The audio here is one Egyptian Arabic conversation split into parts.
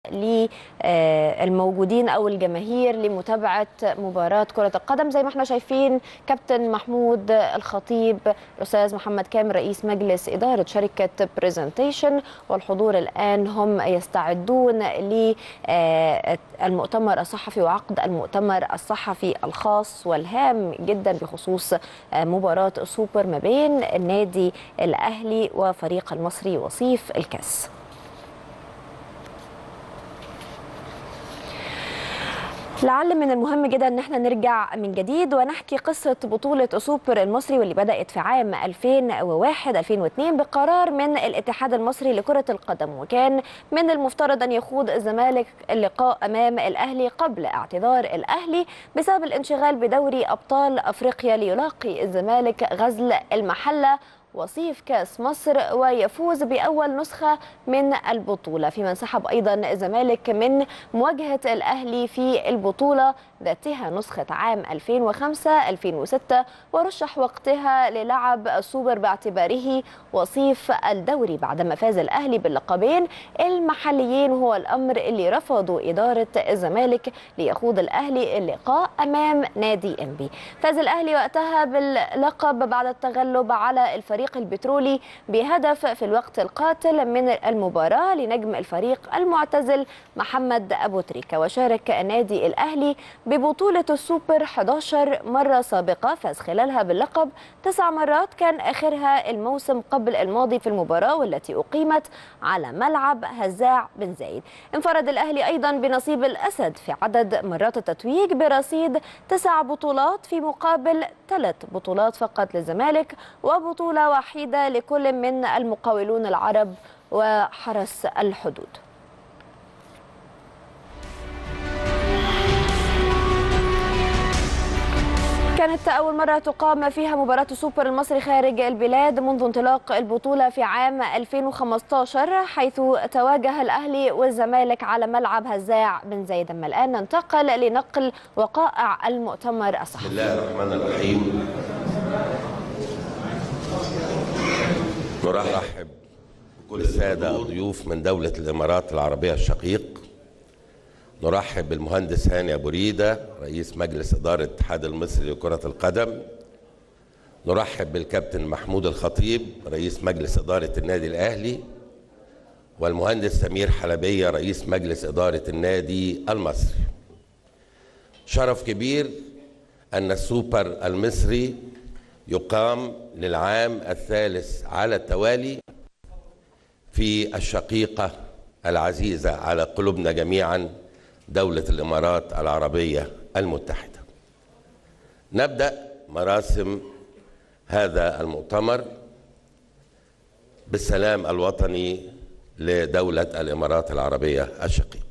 للموجودين او الجماهير لمتابعه مباراه كره القدم زي ما احنا شايفين كابتن محمود الخطيب الاستاذ محمد كامل رئيس مجلس اداره شركه برزنتيشن والحضور الان هم يستعدون للمؤتمر الصحفي وعقد المؤتمر الصحفي الخاص والهام جدا بخصوص مباراه السوبر ما بين النادي الاهلي وفريق المصري وصيف الكاس لعل من المهم جدا ان احنا نرجع من جديد ونحكي قصه بطوله سوبر المصري واللي بدات في عام 2001 2002 بقرار من الاتحاد المصري لكره القدم وكان من المفترض ان يخوض الزمالك اللقاء امام الاهلي قبل اعتذار الاهلي بسبب الانشغال بدوري ابطال افريقيا ليلاقي الزمالك غزل المحله وصيف كاس مصر ويفوز باول نسخه من البطوله فيما انسحب ايضا الزمالك من مواجهه الاهلي في البطوله ذاتها نسخه عام 2005 2006 ورشح وقتها للعب السوبر باعتباره وصيف الدوري بعدما فاز الاهلي باللقبين المحليين وهو الامر اللي رفضوا اداره الزمالك ليخوض الاهلي اللقاء امام نادي انبي فاز الاهلي وقتها باللقب بعد التغلب على الفريق الفريق البترولي بهدف في الوقت القاتل من المباراة لنجم الفريق المعتزل محمد أبو تريكة وشارك النادي الأهلي ببطولة السوبر 11 مرة سابقة فاز خلالها باللقب تسع مرات كان آخرها الموسم قبل الماضي في المباراة والتي أقيمت على ملعب هزاع بن زايد انفرد الأهلي أيضا بنصيب الأسد في عدد مرات التتويج برصيد تسع بطولات في مقابل ثلاث بطولات فقط للزمالك وبطولة وحيدة لكل من المقاولون العرب وحرس الحدود كانت أول مرة تقام فيها مباراة السوبر المصري خارج البلاد منذ انطلاق البطولة في عام 2015 حيث تواجه الأهلي والزمالك على ملعب هزاع بن زايد أما الآن ننتقل لنقل وقائع المؤتمر الصحفي بسم الله الرحمن الرحيم نرحب بكل السادة الضيوف من دولة الإمارات العربية الشقيق نرحب بالمهندس هاني أبو ريدة رئيس مجلس إدارة الاتحاد المصري لكرة القدم نرحب بالكابتن محمود الخطيب رئيس مجلس إدارة النادي الأهلي والمهندس سمير حلبية رئيس مجلس إدارة النادي المصري شرف كبير أن السوبر المصري يقام للعام الثالث على التوالي في الشقيقة العزيزة على قلوبنا جميعا دولة الإمارات العربية المتحدة نبدأ مراسم هذا المؤتمر بالسلام الوطني لدولة الإمارات العربية الشقيقة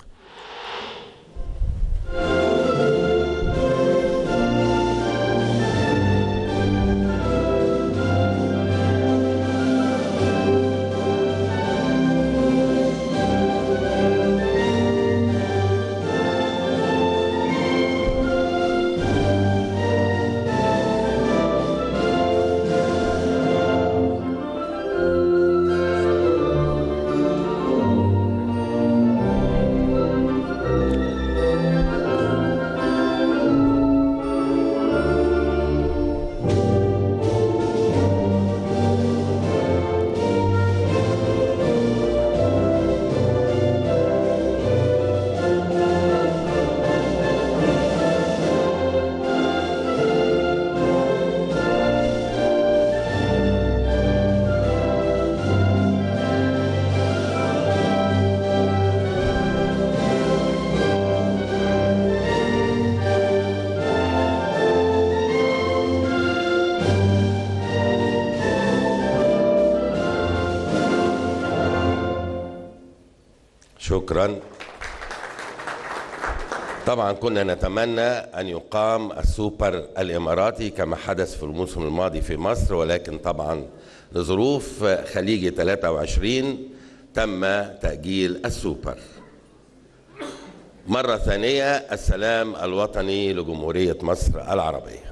شكرا طبعا كنا نتمنى ان يقام السوبر الاماراتي كما حدث في الموسم الماضي في مصر ولكن طبعا لظروف خليجي 23 تم تاجيل السوبر مره ثانيه السلام الوطني لجمهوريه مصر العربيه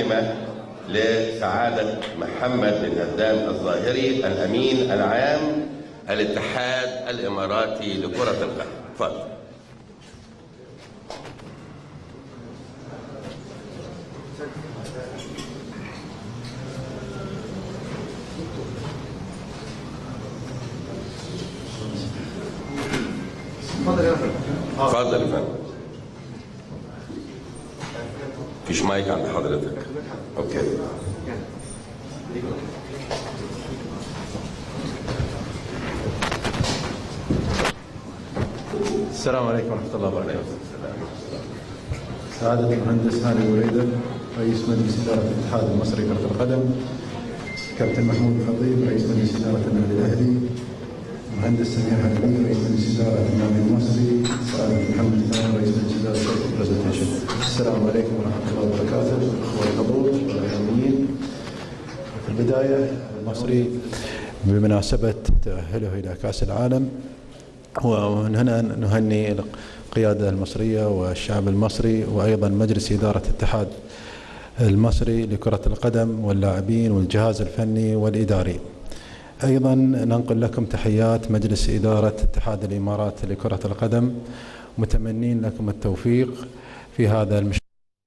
الكلمة لسعادة محمد بن هدام الظاهري الأمين العام الاتحاد الإماراتي لكرة القدم تفضل اتفضل يا فندم مفيش مايك عند حضرتك اوكي السلام عليكم ورحمة الله وبركاته. سعادة المهندس هاني وريدة رئيس مجلس إدارة الاتحاد المصري لكرة القدم كابتن محمود الخطيب رئيس مجلس إدارة النادي الأهلي مهندس سمير حبيبي رئيس مجلس إدارة النادي المصري سعادة محمد ثاني رئيس مجلس إدارة شركة برزنتيشن السلام عليكم ورحمة الله وبركاته أخوة الحضور والإعلاميين في البداية المصري بمناسبة تأهله إلى كأس العالم ومن هنا نهني القيادة المصرية والشعب المصري وأيضا مجلس إدارة الاتحاد المصري لكرة القدم واللاعبين والجهاز الفني والإداري أيضا ننقل لكم تحيات مجلس إدارة اتحاد الإمارات لكرة القدم متمنين لكم التوفيق في هذا المشوار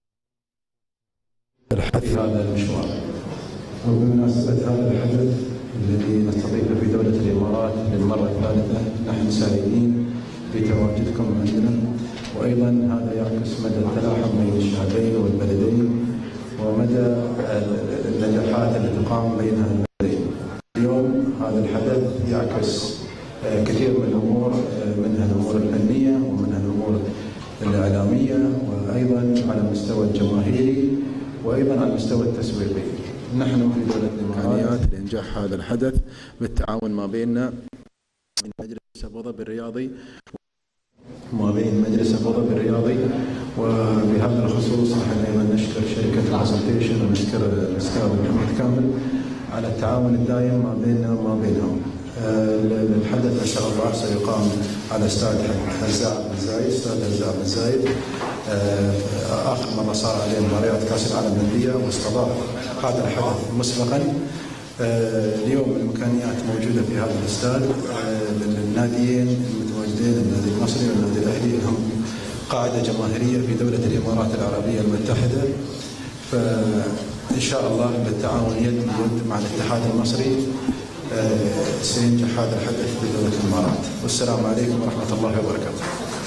في هذا المشوار وبمناسبة هذا الحدث الذي نستضيفه في دولة الإمارات للمرة الثالثة نحن سعيدين بتواجدكم عندنا وأيضا هذا يعكس مدى التلاحم بين الشعبين والبلدين ومدى النجاحات التي تقام بين البلدين اليوم هذا الحدث يعكس آه، كثير من الأمور آه، منها الأمور الفنية ومنها الأمور الإعلامية وأيضا على المستوى الجماهيري وأيضا على المستوى التسويقي نحن في دولة الإمارات لإنجاح هذا الحدث بالتعاون ما بيننا من مجلس أبو ظبي الرياضي وما بين مجلس أبو ظبي الرياضي وبهذا الخصوص نحن أيضا نشكر شركة البرزنتيشن ونشكر الأستاذ محمد كامل على التعاون الدائم ما بيننا وما بينهم آه، الحدث ان شاء الله سيقام على استاد هزاع بن زايد استاد هزاع بن زايد آه، اخر مره صار عليه مباريات كاس العالم للانديه واستضاف هذا الحدث مسبقا آه، اليوم الامكانيات موجوده في هذا الاستاد آه، للناديين المتواجدين النادي المصري والنادي الاهلي لهم قاعده جماهيريه في دوله الامارات العربيه المتحده فان شاء الله بالتعاون يد بيد مع الاتحاد المصري آه، سينجح هذا الحدث في دوله الامارات والسلام عليكم ورحمه الله وبركاته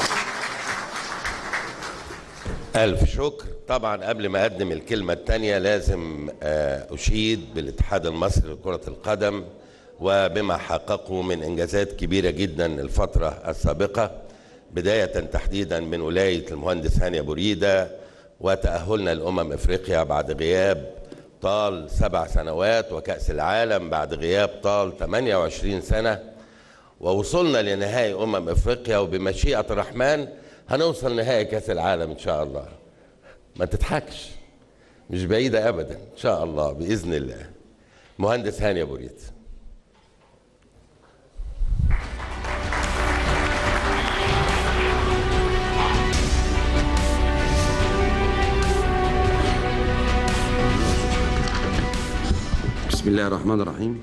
ألف شكر طبعا قبل ما أقدم الكلمة الثانية لازم آه، أشيد بالاتحاد المصري لكرة القدم وبما حققه من إنجازات كبيرة جدا الفترة السابقة بداية تحديدا من ولاية المهندس هاني أبو ريدة وتأهلنا لأمم إفريقيا بعد غياب طال سبع سنوات وكأس العالم بعد غياب طال 28 سنة ووصلنا لنهائي أمم إفريقيا وبمشيئة الرحمن هنوصل نهائي كأس العالم إن شاء الله ما تضحكش مش بعيدة أبدا إن شاء الله بإذن الله مهندس هاني أبو ريت بسم الله الرحمن الرحيم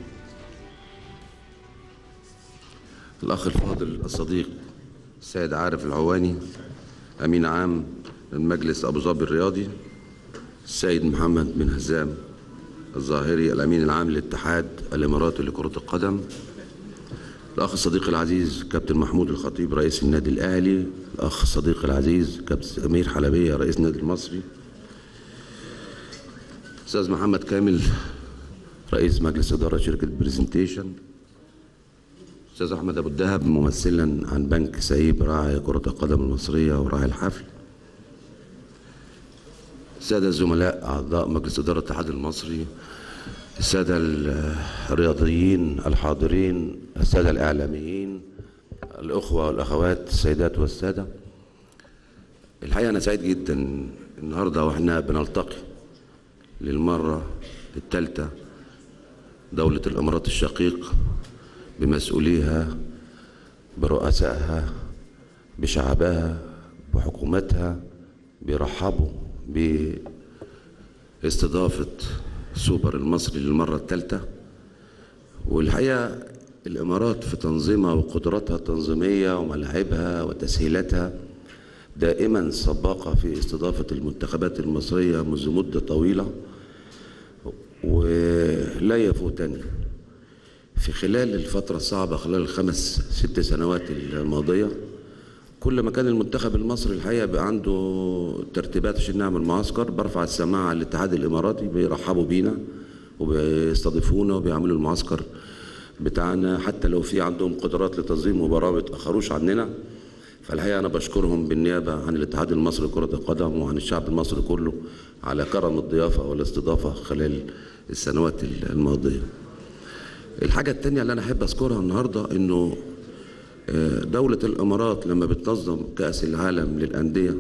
الأخ الفاضل الصديق السيد عارف العواني أمين عام المجلس أبو ظبي الرياضي السيد محمد بن هزام الظاهري الأمين العام للاتحاد الإماراتي لكرة القدم الأخ الصديق العزيز كابتن محمود الخطيب رئيس النادي الأهلي الأخ الصديق العزيز كابتن سمير حلبية رئيس النادي المصري أستاذ محمد كامل رئيس مجلس إدارة شركة برزنتيشن أستاذ أحمد أبو الدهب ممثلا عن بنك سعيب راعي كرة القدم المصرية وراعي الحفل السادة الزملاء أعضاء مجلس إدارة الاتحاد المصري السادة الرياضيين الحاضرين السادة الإعلاميين الأخوة والأخوات السيدات والسادة الحقيقة أنا سعيد جدا النهاردة وإحنا بنلتقي للمرة الثالثة دولة الإمارات الشقيق بمسؤوليها برؤسائها بشعبها بحكومتها بيرحبوا استضافة سوبر المصري للمرة الثالثة والحقيقة الإمارات في تنظيمها وقدراتها التنظيمية وملاعبها وتسهيلاتها دائما سباقة في استضافة المنتخبات المصرية منذ مدة طويلة ولا يفوتني في خلال الفترة الصعبة خلال الخمس ست سنوات الماضية كل ما كان المنتخب المصري الحقيقة بقى عنده ترتيبات عشان نعمل معسكر برفع السماعة على الاتحاد الإماراتي بيرحبوا بينا وبيستضيفونا وبيعملوا المعسكر بتاعنا حتى لو في عندهم قدرات لتنظيم مباراة ما يتأخروش عننا فالحقيقة أنا بشكرهم بالنيابة عن الاتحاد المصري لكرة القدم وعن الشعب المصري كله على كرم الضيافة والاستضافة خلال السنوات الماضية الحاجة التانية اللي أنا أحب أذكرها النهاردة إنه دولة الإمارات لما بتنظم كأس العالم للأندية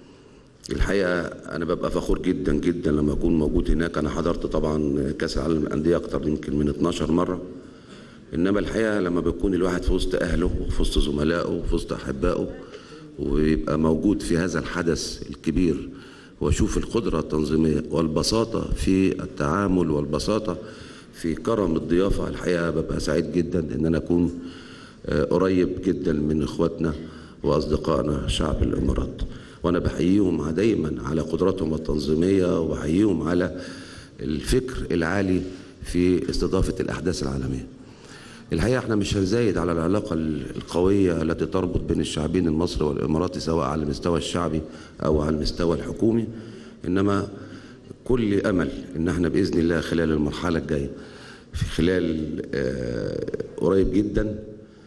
الحقيقة أنا ببقى فخور جدا جدا لما أكون موجود هناك أنا حضرت طبعا كأس العالم للأندية أكتر يمكن من 12 مرة إنما الحقيقة لما بيكون الواحد في وسط أهله وفي وسط زملائه وفي وسط أحبائه ويبقى موجود في هذا الحدث الكبير وأشوف القدرة التنظيمية والبساطة في التعامل والبساطة في كرم الضيافة الحقيقة ببقى سعيد جدا إن أنا أكون قريب جدا من إخواتنا وأصدقائنا شعب الإمارات وأنا بحييهم دايما على قدراتهم التنظيمية وبحييهم على الفكر العالي في استضافة الأحداث العالمية الحقيقة احنا مش هنزايد على العلاقة القوية التي تربط بين الشعبين المصري والإماراتي سواء على المستوى الشعبي أو على المستوى الحكومي إنما كل أمل إن احنا بإذن الله خلال المرحلة الجاية في خلال آه قريب جدا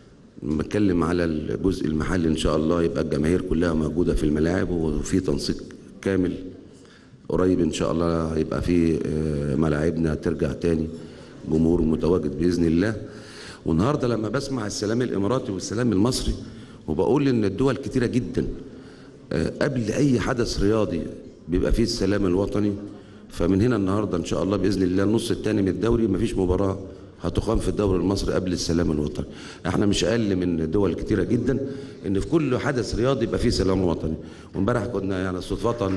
بتكلم على الجزء المحلي ان شاء الله يبقى الجماهير كلها موجوده في الملاعب وفي تنسيق كامل قريب ان شاء الله هيبقى في ملاعبنا ترجع تاني جمهور متواجد باذن الله والنهارده لما بسمع السلام الاماراتي والسلام المصري وبقول ان الدول كتيره جدا قبل اي حدث رياضي بيبقى فيه السلام الوطني فمن هنا النهارده ان شاء الله باذن الله النص الثاني من الدوري مفيش مباراه هتقام في الدوري المصري قبل السلام الوطني احنا مش اقل من دول كتيره جدا ان في كل حدث رياضي يبقى فيه سلام وطني وامبارح كنا يعني صدفه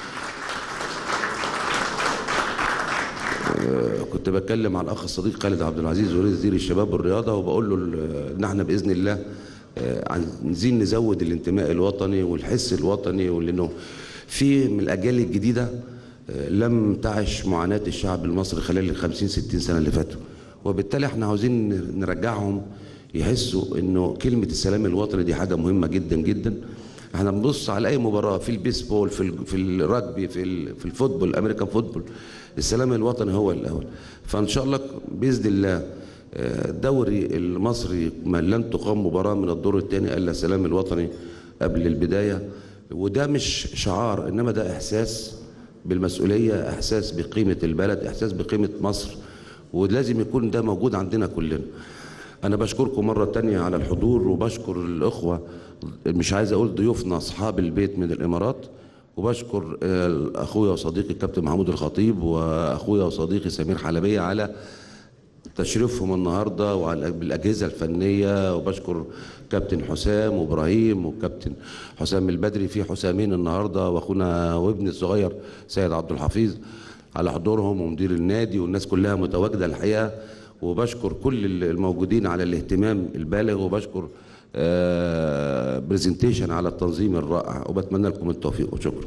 كنت بتكلم مع الاخ الصديق خالد عبد العزيز وزير الشباب والرياضه وبقول له ان احنا باذن الله عايزين نزود الانتماء الوطني والحس الوطني ولانه في من الاجيال الجديده لم تعش معاناه الشعب المصري خلال ال 50 60 سنه اللي فاتوا وبالتالي احنا عاوزين نرجعهم يحسوا انه كلمه السلام الوطني دي حاجه مهمه جدا جدا احنا بنبص على اي مباراه في البيسبول في في الرجبي في في الفوتبول الامريكان فوتبول السلام الوطني هو الاول فان شاء الله باذن الله الدوري المصري ما لن تقام مباراه من الدور الثاني الا السلام الوطني قبل البدايه وده مش شعار انما ده احساس بالمسؤوليه احساس بقيمه البلد احساس بقيمه مصر ولازم يكون ده موجود عندنا كلنا أنا بشكركم مرة تانية على الحضور وبشكر الأخوة مش عايز أقول ضيوفنا أصحاب البيت من الإمارات وبشكر أخويا وصديقي الكابتن محمود الخطيب وأخويا وصديقي سمير حلبية على تشريفهم النهاردة وعلى بالأجهزة الفنية وبشكر كابتن حسام وإبراهيم وكابتن حسام البدري في حسامين النهاردة وأخونا وابني الصغير سيد عبد الحفيظ على حضورهم ومدير النادي والناس كلها متواجدة الحقيقة وبشكر كل الموجودين على الاهتمام البالغ وبشكر آه برزنتيشن على التنظيم الرائع وبتمنى لكم التوفيق وشكرا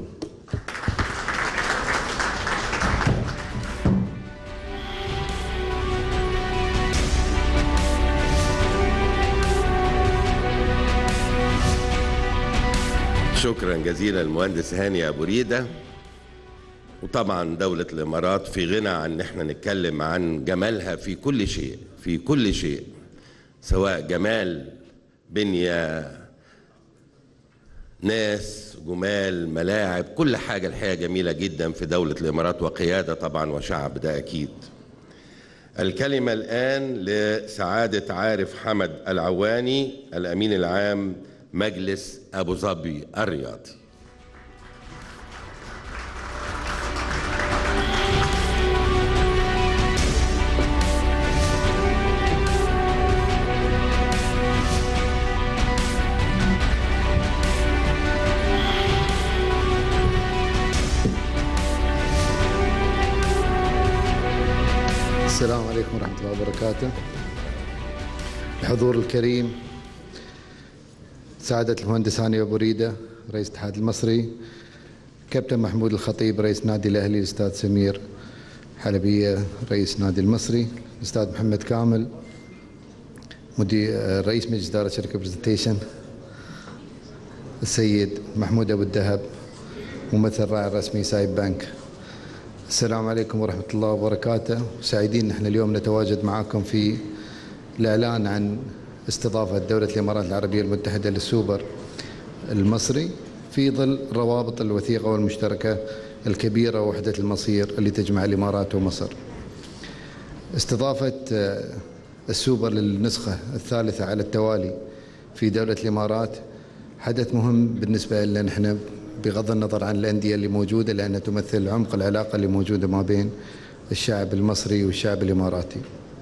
شكرا جزيلا المهندس هاني ابو ريده وطبعا دولة الإمارات في غنى عن إن احنا نتكلم عن جمالها في كل شيء في كل شيء سواء جمال بنية ناس جمال ملاعب كل حاجة الحقيقة جميلة جدا في دولة الإمارات وقيادة طبعا وشعب ده أكيد الكلمة الآن لسعادة عارف حمد العواني الأمين العام مجلس أبو ظبي الرياضي السلام عليكم ورحمة الله وبركاته الحضور الكريم سعادة المهندس هاني أبو ريدة رئيس الاتحاد المصري كابتن محمود الخطيب رئيس نادي الأهلي الأستاذ سمير حلبية رئيس نادي المصري الأستاذ محمد كامل مدير رئيس مجلس إدارة شركة برزنتيشن السيد محمود أبو الدهب ممثل الراعي الرسمي سايب بنك السلام عليكم ورحمة الله وبركاته سعيدين نحن اليوم نتواجد معكم في الإعلان عن استضافة دولة الإمارات العربية المتحدة للسوبر المصري في ظل الروابط الوثيقة والمشتركة الكبيرة ووحدة المصير اللي تجمع الإمارات ومصر استضافة آه، السوبر للنسخة الثالثة على التوالي في دولة الإمارات حدث مهم بالنسبة لنا نحن بغض النظر عن الأندية اللي موجودة لأنها تمثل عمق العلاقة اللي موجودة ما بين الشعب المصري والشعب الإماراتي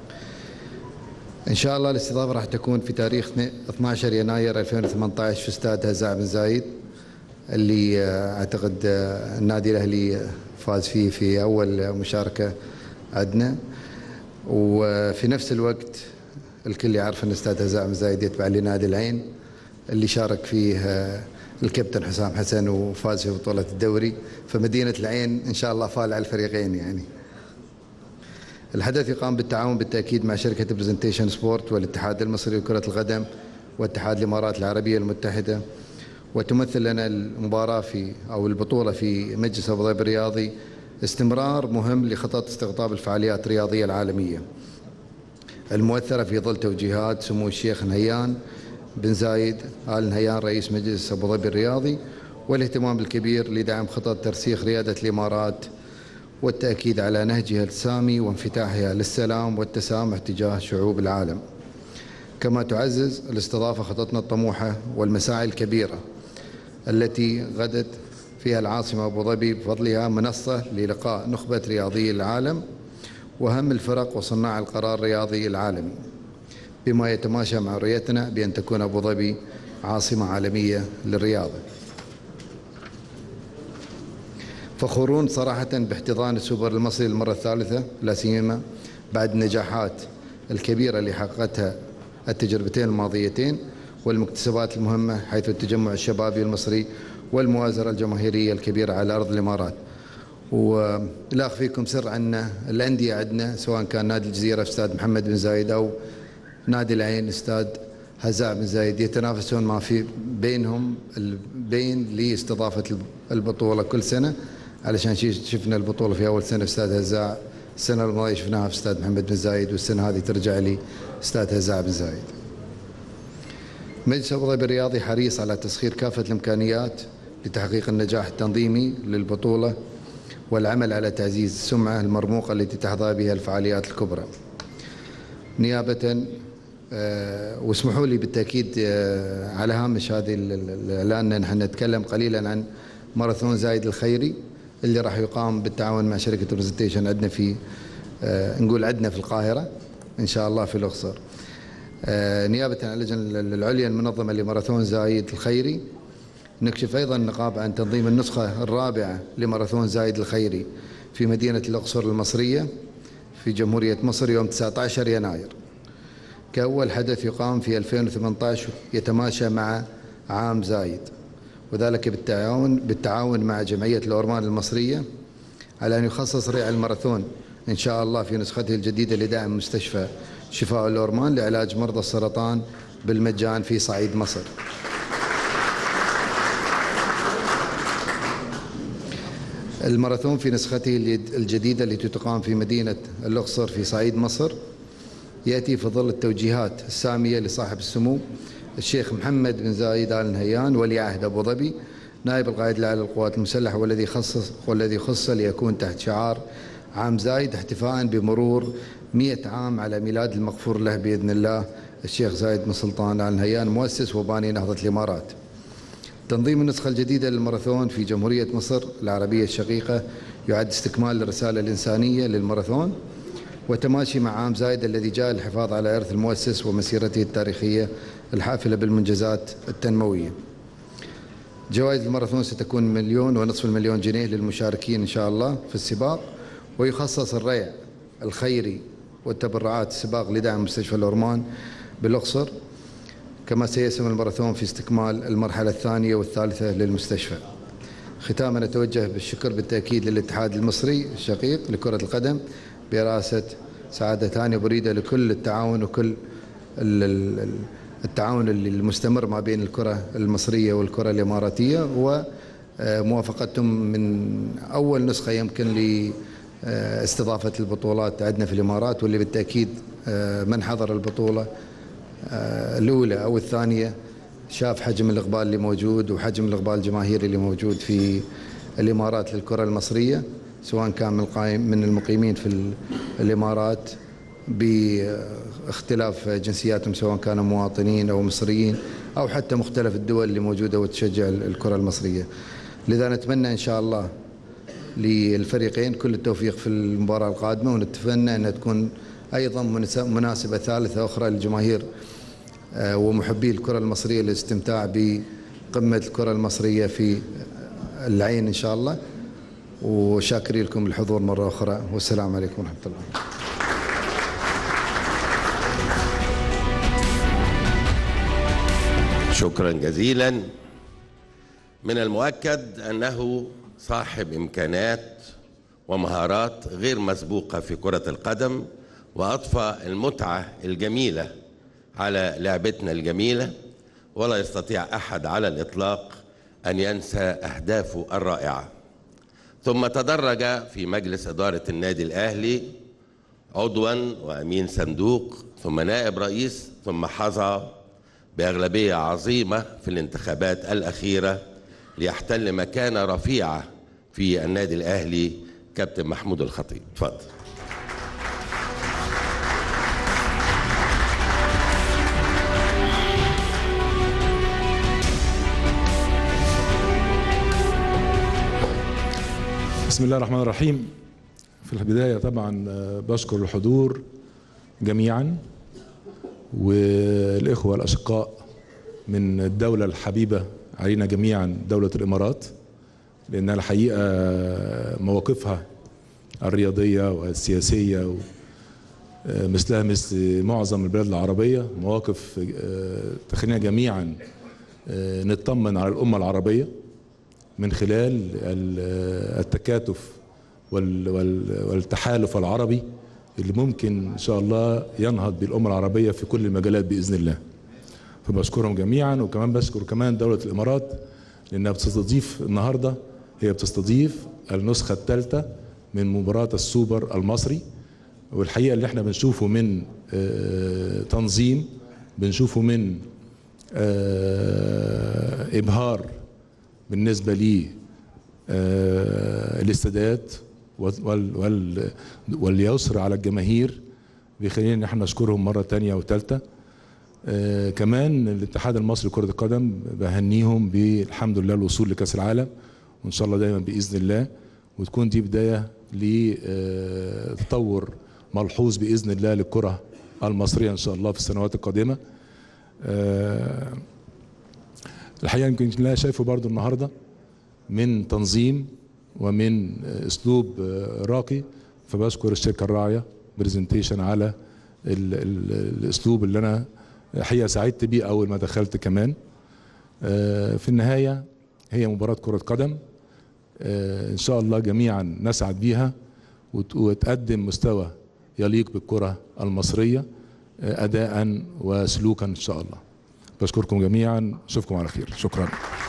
إن شاء الله الاستضافة راح تكون في تاريخ 12 يناير 2018 في استاد هزاع بن زايد اللي آه، أعتقد آه، النادي الأهلي فاز فيه في أول مشاركة عندنا وفي نفس الوقت الكل يعرف أن استاد هزاع بن زايد يتبع لنادي العين اللي شارك فيه آه، الكابتن حسام حسن وفاز في بطولة الدوري فمدينة العين إن شاء الله فال على الفريقين يعني الحدث يقام بالتعاون بالتأكيد مع شركة برزنتيشن سبورت والاتحاد المصري لكرة القدم واتحاد الإمارات العربية المتحدة وتمثل لنا المباراة في أو البطولة في مجلس أبو ظبي الرياضي استمرار مهم لخطط استقطاب الفعاليات الرياضية العالمية المؤثرة في ظل توجيهات سمو الشيخ نهيان بن زايد آل نهيان رئيس مجلس أبو ظبي الرياضي والاهتمام الكبير لدعم خطط ترسيخ ريادة الإمارات والتأكيد على نهجها السامي وانفتاحها للسلام والتسامح تجاه شعوب العالم كما تعزز الاستضافة خططنا الطموحة والمساعي الكبيرة التي غدت فيها العاصمة أبو ظبي بفضلها منصة للقاء نخبة رياضي العالم وهم الفرق وصناع القرار الرياضي العالمي بما يتماشى مع رؤيتنا بأن تكون أبو ظبي عاصمة عالمية للرياضة فخورون صراحة باحتضان السوبر المصري للمرة الثالثة لا سيما بعد النجاحات الكبيرة اللي حققتها التجربتين الماضيتين والمكتسبات المهمة حيث التجمع الشبابي المصري والمؤازرة الجماهيرية الكبيرة على أرض الإمارات ولا أخفيكم سر أن الأندية عندنا سواء كان نادي الجزيرة في استاد محمد بن زايد أو نادي العين استاد هزاع بن زايد يتنافسون ما في بينهم البين لاستضافة البطولة كل سنة علشان شي- شفنا البطولة في أول سنة في استاد هزاع السنة الماضية شفناها في استاد محمد بن زايد والسنة هذه ترجع لي استاد هزاع بن زايد مجلس أبو ظبي الرياضي حريص على تسخير كافة الإمكانيات لتحقيق النجاح التنظيمي للبطولة والعمل على تعزيز السمعة المرموقة التي تحظى بها الفعاليات الكبرى نيابة آه، واسمحوا لي بالتأكيد آه، على هامش هذه ال- ال- الإعلان أن نحن نتكلم قليلا عن ماراثون زايد الخيري اللي راح يقام بالتعاون مع شركة برزنتيشن عندنا في آه، نقول عندنا في القاهرة إن شاء الله في الأقصر آه، نيابة عن اللجنة العليا المنظمة لماراثون زايد الخيري نكشف أيضا النقابة عن تنظيم النسخة الرابعة لماراثون زايد الخيري في مدينة الأقصر المصرية في جمهورية مصر يوم 19 يناير كأول حدث يقام في 2018 يتماشى مع عام زايد وذلك بالتعاون بالتعاون مع جمعية الأورمان المصرية على أن يخصص ريع الماراثون إن شاء الله في نسخته الجديدة لدعم مستشفى شفاء الأورمان لعلاج مرضى السرطان بالمجان في صعيد مصر الماراثون في نسخته الجديدة التي تقام في مدينة الأقصر في صعيد مصر يأتي في ظل التوجيهات السامية لصاحب السمو الشيخ محمد بن زايد آل نهيان ولي عهد أبو ظبي نائب القائد الأعلى للقوات المسلحة والذي خصص والذي خص ليكون تحت شعار عام زايد احتفاء بمرور 100 عام على ميلاد المغفور له بإذن الله الشيخ زايد بن سلطان آل نهيان مؤسس وباني نهضة الإمارات تنظيم النسخة الجديدة للماراثون في جمهورية مصر العربية الشقيقة يعد استكمال للرسالة الإنسانية للماراثون وتماشي مع عام زايد الذي جاء للحفاظ على إرث المؤسس ومسيرته التاريخية الحافلة بالمنجزات التنموية جوائز الماراثون ستكون مليون ونصف المليون جنيه للمشاركين إن شاء الله في السباق ويخصص الريع الخيري والتبرعات السباق لدعم مستشفى الأورمان بالأقصر كما سيسهم الماراثون في استكمال المرحلة الثانية والثالثة للمستشفى ختاما نتوجه بالشكر بالتأكيد للاتحاد المصري الشقيق لكرة القدم برئاسة سعادة هاني بريدة لكل التعاون وكل ال- ال- ال- التعاون اللي المستمر ما بين الكرة المصرية والكرة الإماراتية وموافقتهم من أول نسخة يمكن لاستضافة البطولات عندنا في الإمارات واللي بالتأكيد آه، من حضر البطولة آه، الأولى أو الثانية شاف حجم الإقبال اللي موجود وحجم الإقبال الجماهيري اللي موجود في الإمارات للكرة المصرية سواء كان من القائم من المقيمين في ال- الإمارات باختلاف جنسياتهم سواء كانوا مواطنين أو مصريين أو حتى مختلف الدول اللي موجودة وتشجع الكرة المصرية لذا نتمنى إن شاء الله للفريقين كل التوفيق في المباراة القادمة ونتمنى أنها تكون أيضا منس- مناسبة ثالثة أخرى للجماهير آه، ومحبي الكرة المصرية للاستمتاع بقمة الكرة المصرية في العين إن شاء الله وشاكرين لكم الحضور مرة أخرى والسلام عليكم ورحمة الله شكرا جزيلا من المؤكد انه صاحب امكانات ومهارات غير مسبوقه في كره القدم واضفى المتعه الجميله على لعبتنا الجميله ولا يستطيع احد على الاطلاق ان ينسى اهدافه الرائعه ثم تدرج في مجلس اداره النادي الاهلي عضوا وامين صندوق ثم نائب رئيس ثم حظى باغلبيه عظيمه في الانتخابات الاخيره ليحتل مكانه رفيعه في النادي الاهلي كابتن محمود الخطيب اتفضل بسم الله الرحمن الرحيم في البداية طبعا آه، بشكر الحضور جميعا والإخوة الأشقاء من الدولة الحبيبة علينا جميعا دولة الإمارات لأنها الحقيقة مواقفها الرياضية والسياسية و- آه، مثلها مثل معظم البلاد العربية مواقف آه، تخلينا جميعا آه، نطمن على الأمة العربية من خلال ال- التكاتف وال- وال- والتحالف العربي اللي ممكن ان شاء الله ينهض بالامه العربيه في كل المجالات باذن الله. فبشكرهم جميعا وكمان بشكر كمان دوله الامارات لانها بتستضيف النهارده هي بتستضيف النسخه الثالثه من مباراه السوبر المصري والحقيقه اللي احنا بنشوفه من آه، تنظيم بنشوفه من آه، ابهار بالنسبه لي آه، الاستادات وال وال واليسر على الجماهير بيخلينا ان احنا نشكرهم مره تانية وثالثه آه كمان الاتحاد المصري لكره القدم بهنيهم بالحمد لله الوصول لكاس العالم وان شاء الله دايما باذن الله وتكون دي بدايه لتطور ملحوظ باذن الله للكره المصريه ان شاء الله في السنوات القادمه آه الحقيقه يمكن لا شايفه برضو النهارده من تنظيم ومن اسلوب راقي فبشكر الشركه الراعيه برزنتيشن على ال ال الاسلوب اللي انا حقيقه سعدت بيه اول ما دخلت كمان آه، في النهايه هي مباراه كره قدم آه، ان شاء الله جميعا نسعد بيها وت- وتقدم مستوى يليق بالكره المصريه آه، اداء وسلوكا ان شاء الله بشكركم جميعا اشوفكم على خير شكرا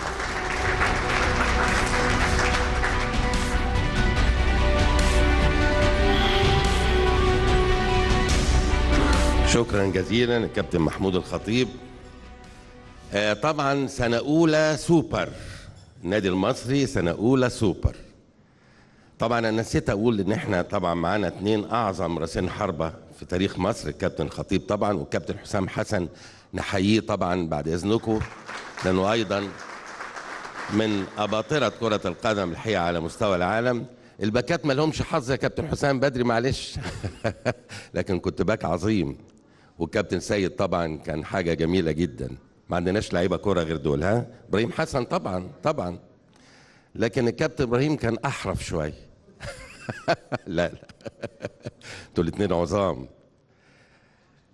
شكرا جزيلا الكابتن محمود الخطيب آه، طبعا سنة أولى سوبر النادي المصري سنة أولى سوبر طبعا أنا نسيت أقول إن إحنا طبعا معانا اتنين أعظم راسين حربة في تاريخ مصر الكابتن الخطيب طبعا والكابتن حسام حسن نحييه طبعا بعد إذنكم لأنه أيضا من أباطرة كرة القدم الحقيقة على مستوى العالم الباكات ما لهمش حظ يا كابتن حسام بدري معلش لكن كنت باك عظيم والكابتن سيد طبعا كان حاجة جميلة جدا ما عندناش لعيبة كرة غير دول ها إبراهيم حسن طبعا طبعا لكن الكابتن إبراهيم كان أحرف شوية لا لا انتوا الاثنين عظام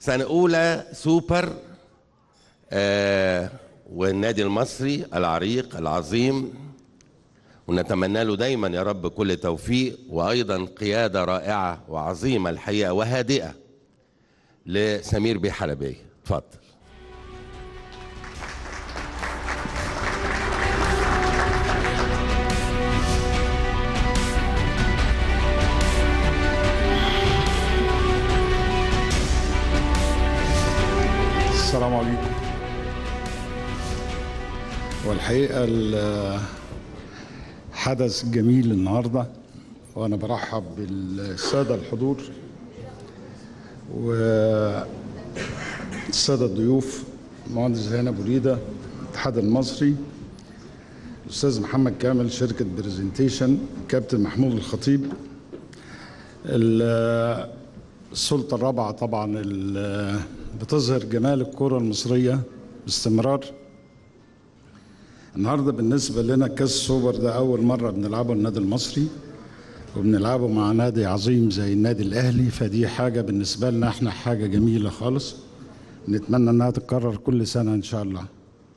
سنة أولى سوبر آه والنادي المصري العريق العظيم ونتمنى له دايما يا رب كل توفيق وأيضا قيادة رائعة وعظيمة الحقيقة وهادئة لسمير بيه حلبية اتفضل السلام عليكم والحقيقة ال- حدث جميل النهاردة وأنا برحب بالسادة الحضور والسادة الضيوف المهندس زينب أبو ريدة الاتحاد المصري الأستاذ محمد كامل شركة برزنتيشن كابتن محمود الخطيب ال- السلطة الرابعة طبعا ال- بتظهر جمال الكرة المصرية باستمرار النهاردة بالنسبة لنا كاس سوبر ده أول مرة بنلعبه النادي المصري وبنلعبه مع نادي عظيم زي النادي الأهلي فدي حاجة بالنسبة لنا احنا حاجة جميلة خالص نتمنى انها تتكرر كل سنة ان شاء الله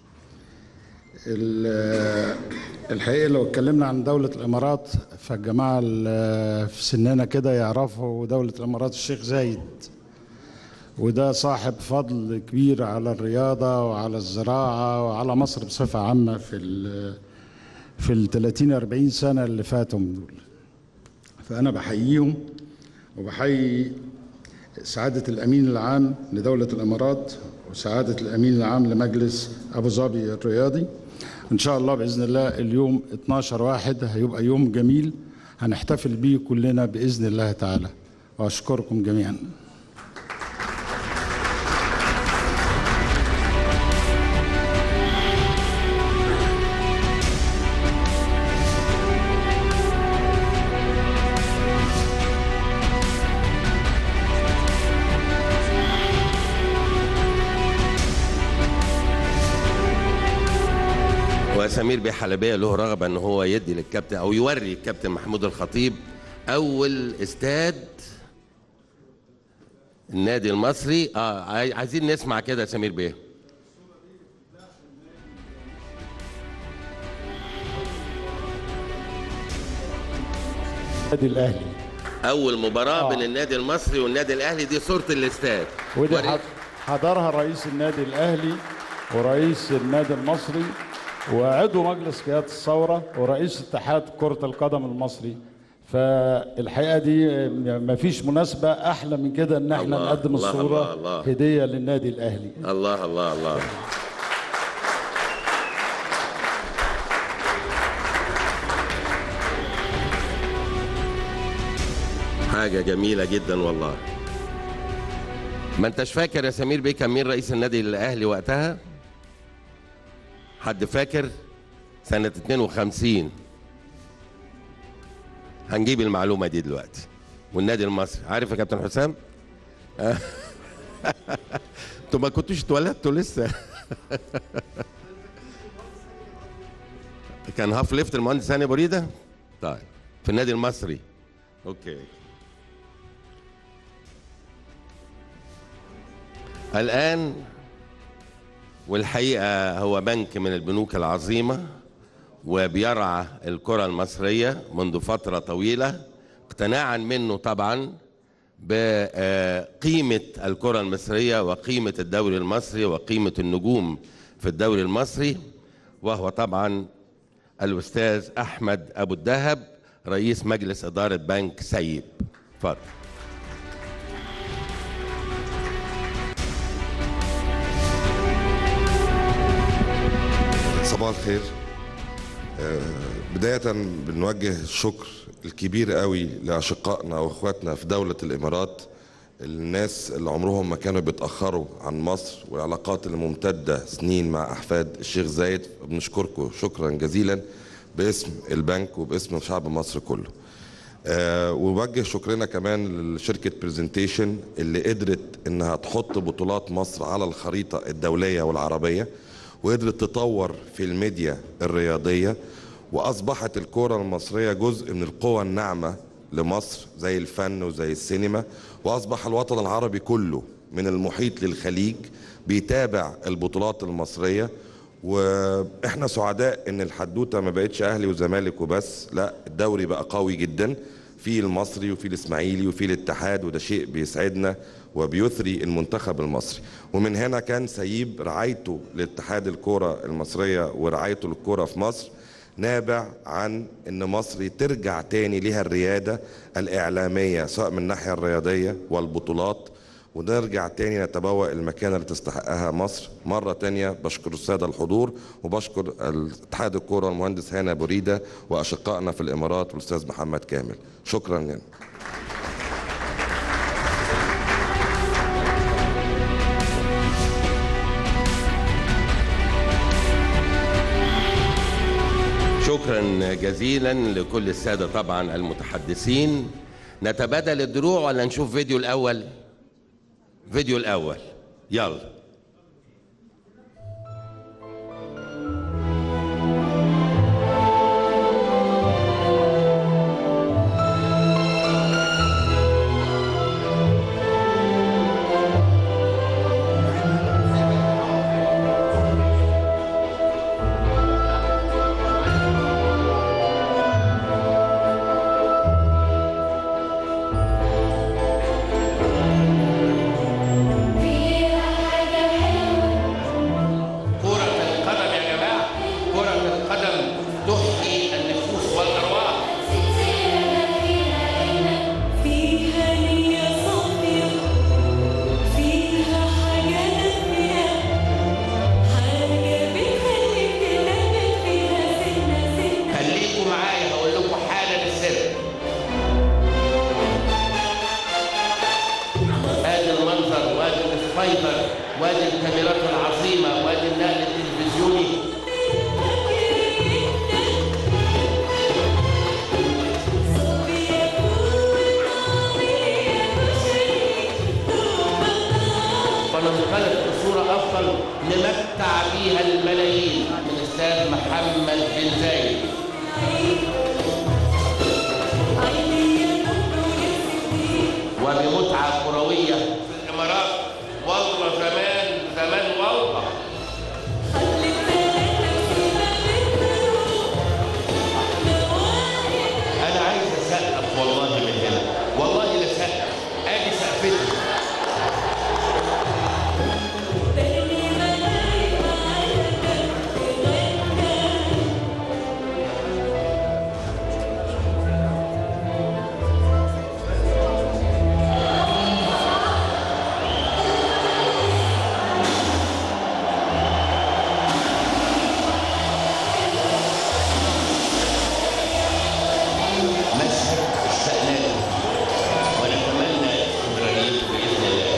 ال- الحقيقة لو اتكلمنا عن دولة الإمارات فالجماعة ال- في سننا كده يعرفوا دولة الإمارات الشيخ زايد وده صاحب فضل كبير على الرياضة وعلى الزراعة وعلى مصر بصفة عامة في ال في ال 30 40 سنة اللي فاتوا من دول فأنا بحييهم وبحيي سعادة الأمين العام لدولة الإمارات وسعادة الأمين العام لمجلس أبو ظبي الرياضي إن شاء الله بإذن الله اليوم 12 واحد هيبقى يوم جميل هنحتفل بيه كلنا بإذن الله تعالى وأشكركم جميعاً وسمير بيه حلبية له رغبة ان هو يدي للكابتن او يوري الكابتن محمود الخطيب اول استاد النادي المصري اه عاي- عايزين نسمع كده يا سمير بيه النادي الأهلي اول مباراة آه. بين النادي المصري والنادي الاهلي دي صورة الاستاد ودي وري- حض- حضرها رئيس النادي الأهلي ورئيس النادي المصري وعضو مجلس قيادة الثورة ورئيس اتحاد كرة القدم المصري فالحقيقة دي ما فيش مناسبة أحلى من كده إن احنا الله، نقدم الله، الصورة الله، الله. هدية للنادي الأهلي الله الله الله حاجة جميلة جدا والله ما انتش فاكر يا سمير بيه كان مين رئيس النادي الاهلي وقتها حد فاكر سنة 52 هنجيب المعلومة دي دلوقتي والنادي المصري عارف يا كابتن حسام انتوا ما كنتوش اتولدتوا لسه كان هاف ليفت المهندس هاني بريده طيب في النادي المصري اوكي الان والحقيقه هو بنك من البنوك العظيمه وبيرعى الكره المصريه منذ فتره طويله اقتناعا منه طبعا بقيمة الكرة المصرية وقيمة الدوري المصري وقيمة النجوم في الدوري المصري وهو طبعا الأستاذ أحمد أبو الدهب رئيس مجلس إدارة بنك سيب اتفضل صباح الخير آه، بداية بنوجه الشكر الكبير قوي لأشقائنا وإخواتنا في دولة الإمارات الناس اللي عمرهم ما كانوا بيتأخروا عن مصر والعلاقات اللي ممتدة سنين مع أحفاد الشيخ زايد بنشكركم شكرا جزيلا باسم البنك وباسم شعب مصر كله آه، ووجه شكرنا كمان لشركة برزنتيشن اللي قدرت انها تحط بطولات مصر على الخريطة الدولية والعربية وقدرت تطور في الميديا الرياضية وأصبحت الكرة المصرية جزء من القوى الناعمة لمصر زي الفن وزي السينما وأصبح الوطن العربي كله من المحيط للخليج بيتابع البطولات المصريه واحنا سعداء ان الحدوته ما بقتش اهلي وزمالك وبس لا الدوري بقى قوي جدا في المصري وفي الاسماعيلي وفي الاتحاد وده شيء بيسعدنا وبيثري المنتخب المصري ومن هنا كان سيب رعايته لاتحاد الكرة المصرية ورعايته للكرة في مصر نابع عن ان مصر ترجع تاني لها الريادة الاعلامية سواء من الناحية الرياضية والبطولات ونرجع تاني نتبوأ المكانة اللي تستحقها مصر مرة تانية بشكر السادة الحضور وبشكر اتحاد الكرة المهندس هاني بريدة وأشقائنا في الإمارات والأستاذ محمد كامل شكرا لنا شكرا جزيلا لكل السادة طبعا المتحدثين نتبادل الدروع ولا نشوف فيديو الأول فيديو الأول يلا كرة القدم يا جماعة كرة القدم تحيي النفوس والأرواح فيها نية صافية فيها حاجة نافية حاجة بتخليك تلمس فيها سنة سنة خليكم معايا هقول لكم حالا السر ادي المنظر وادي السبايدر وادي الكاميرات العظيمة وادي النقل التلفزيوني فننطلق بصورة أفضل نمتع بيها الملايين من الأستاذ محمد بن زايد وبمتعة كروية في الإمارات والله زمان زمان والله أنا عايز أسقف والله من هنا والله لسقف أدي سقفتي مشهد اشتقنا له ونتمنى استمراريته باذن الله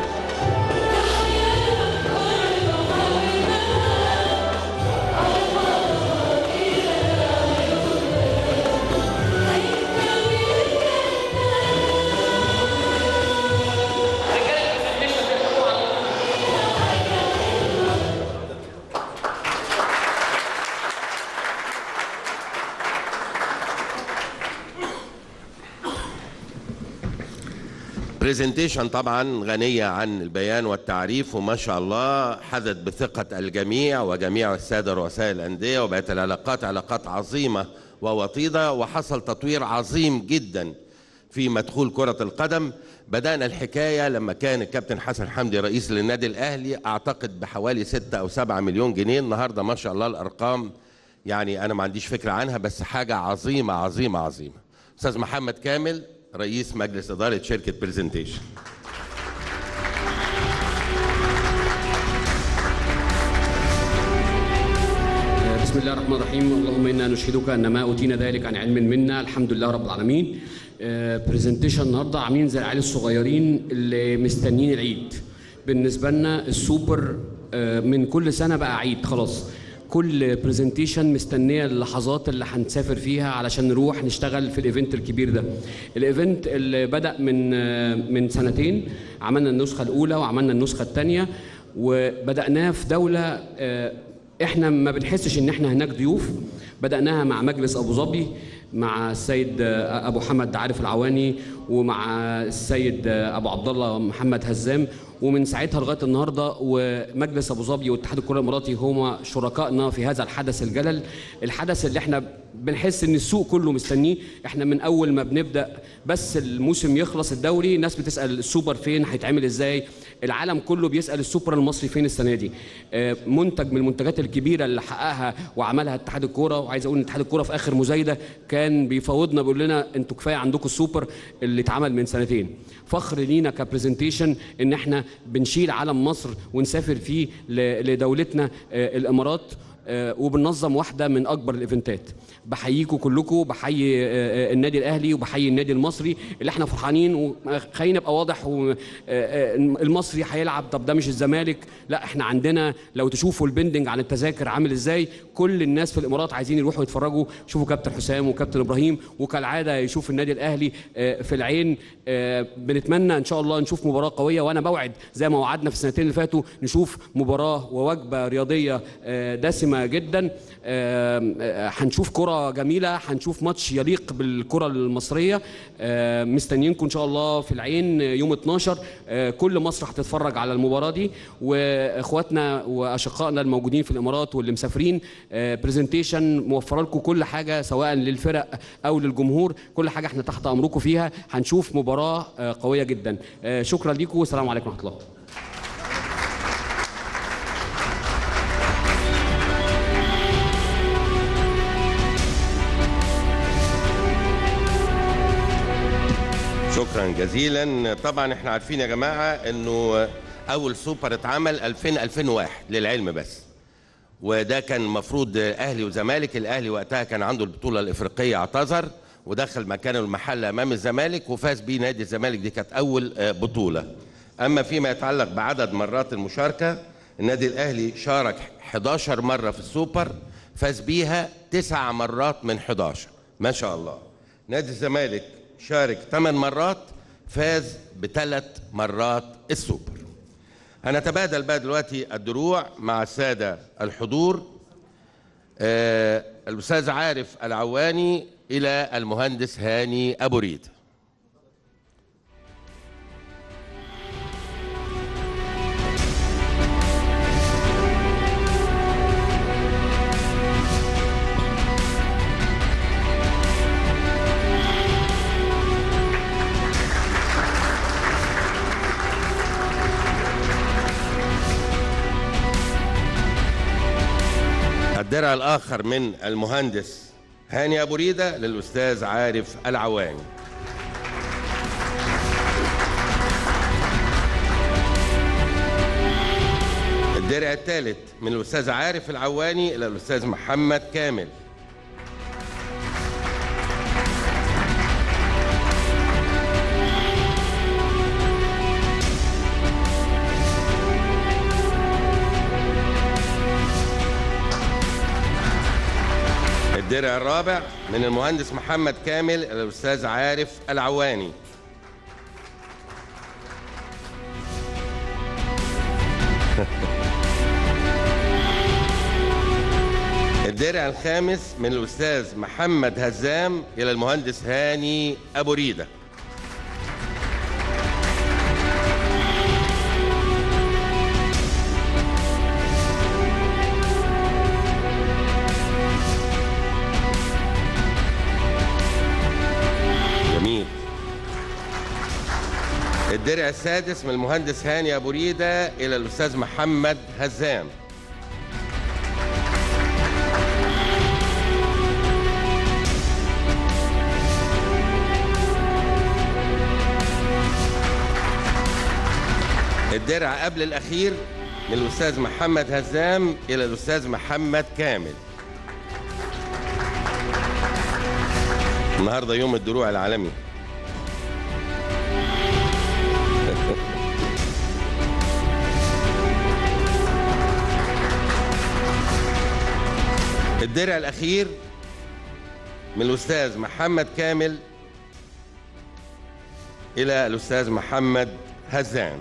برزنتيشن طبعا غنية عن البيان والتعريف وما شاء الله حدث بثقة الجميع وجميع السادة رؤساء الأندية وبقت العلاقات علاقات عظيمة ووطيدة وحصل تطوير عظيم جدا في مدخول كرة القدم بدأنا الحكاية لما كان الكابتن حسن حمدي رئيس للنادي الأهلي أعتقد بحوالي 6 أو 7 مليون جنيه النهاردة ما شاء الله الأرقام يعني أنا ما عنديش فكرة عنها بس حاجة عظيمة عظيمة عظيمة أستاذ محمد كامل رئيس مجلس إدارة شركة برزنتيشن بسم الله الرحمن الرحيم اللهم انا نشهدك ان ما اوتينا ذلك عن علم منا الحمد لله رب العالمين برزنتيشن النهارده عاملين زي العيال الصغيرين اللي مستنيين العيد بالنسبه لنا السوبر آه، من كل سنه بقى عيد خلاص كل برزنتيشن مستنيه اللحظات اللي هنسافر فيها علشان نروح نشتغل في الايفنت الكبير ده الايفنت اللي بدا من آه، من سنتين عملنا النسخه الاولى وعملنا النسخه الثانيه وبداناه في دوله آه، احنا ما بنحسش ان احنا هناك ضيوف بداناها مع مجلس ابو ظبي مع السيد آه، ابو حمد عارف العواني ومع السيد آه، ابو عبد الله محمد هزام ومن ساعتها لغايه النهارده ومجلس ابو ظبي واتحاد الكره الاماراتي هما شركائنا في هذا الحدث الجلل الحدث اللي احنا بنحس ان السوق كله مستنيه احنا من اول ما بنبدا بس الموسم يخلص الدوري الناس بتسال السوبر فين هيتعمل ازاي العالم كله بيسال السوبر المصري فين السنه دي آه، منتج من المنتجات الكبيره اللي حققها وعملها اتحاد الكوره وعايز اقول ان اتحاد الكوره في اخر مزايده كان بيفاوضنا بيقول لنا انتوا كفايه عندكم السوبر اللي اتعمل من سنتين فخر لينا كبرزنتيشن ان احنا بنشيل علم مصر ونسافر فيه ل- لدولتنا آه، الامارات آه، وبننظم واحده من اكبر الايفنتات بحييكم كلكم بحيي آه، آه، النادي الاهلي وبحيي النادي المصري اللي احنا فرحانين وخلينا نبقى واضح و- آه، آه، المصري هيلعب طب ده مش الزمالك لا احنا عندنا لو تشوفوا البندنج عن التذاكر عامل ازاي كل الناس في الامارات عايزين يروحوا يتفرجوا يشوفوا كابتن حسام وكابتن ابراهيم وكالعاده يشوف النادي الاهلي آه، في العين آه، بنتمنى ان شاء الله نشوف مباراه قويه وانا بوعد زي ما وعدنا في السنتين اللي فاتوا نشوف مباراه ووجبه رياضيه آه، دسمه جدا آه، آه، هنشوف كره جميله هنشوف ماتش يليق بالكره المصريه آه، مستنيينكم ان شاء الله في العين يوم 12 آه، كل مصر هتتفرج على المباراه دي واخواتنا واشقائنا الموجودين في الامارات واللي مسافرين برزنتيشن موفره لكم كل حاجه سواء للفرق او للجمهور كل حاجه احنا تحت امركم فيها هنشوف مباراه آه، قويه جدا آه، شكرا لكم والسلام عليكم ورحمه الله شكرا جزيلا طبعا احنا عارفين يا جماعه انه اول سوبر اتعمل 2000 2001 للعلم بس وده كان المفروض اهلي وزمالك الاهلي وقتها كان عنده البطوله الافريقيه اعتذر ودخل مكانه المحل امام الزمالك وفاز بيه نادي الزمالك دي كانت اول آه، بطوله اما فيما يتعلق بعدد مرات المشاركه النادي الاهلي شارك 11 مره في السوبر فاز بيها تسع مرات من 11 ما شاء الله نادي الزمالك شارك 8 مرات فاز بثلاث مرات السوبر هنتبادل بقى دلوقتي الدروع مع السادة الحضور آه الأستاذ عارف العواني إلى المهندس هاني أبو ريد الدرع الآخر من المهندس هاني أبو ريدة للأستاذ عارف العواني الدرع الثالث من الأستاذ عارف العواني إلى الأستاذ محمد كامل الدرع الرابع من المهندس محمد كامل إلى الأستاذ عارف العواني الدرع الخامس من الأستاذ محمد هزام إلى المهندس هاني أبو ريدة جميل الدرع السادس من المهندس هاني أبو ريدة إلى الأستاذ محمد هزام الدرع قبل الأخير من الأستاذ محمد هزام إلى الأستاذ محمد كامل النهارده يوم الدروع العالمي الدرع الأخير من الأستاذ محمد كامل إلى الأستاذ محمد هزام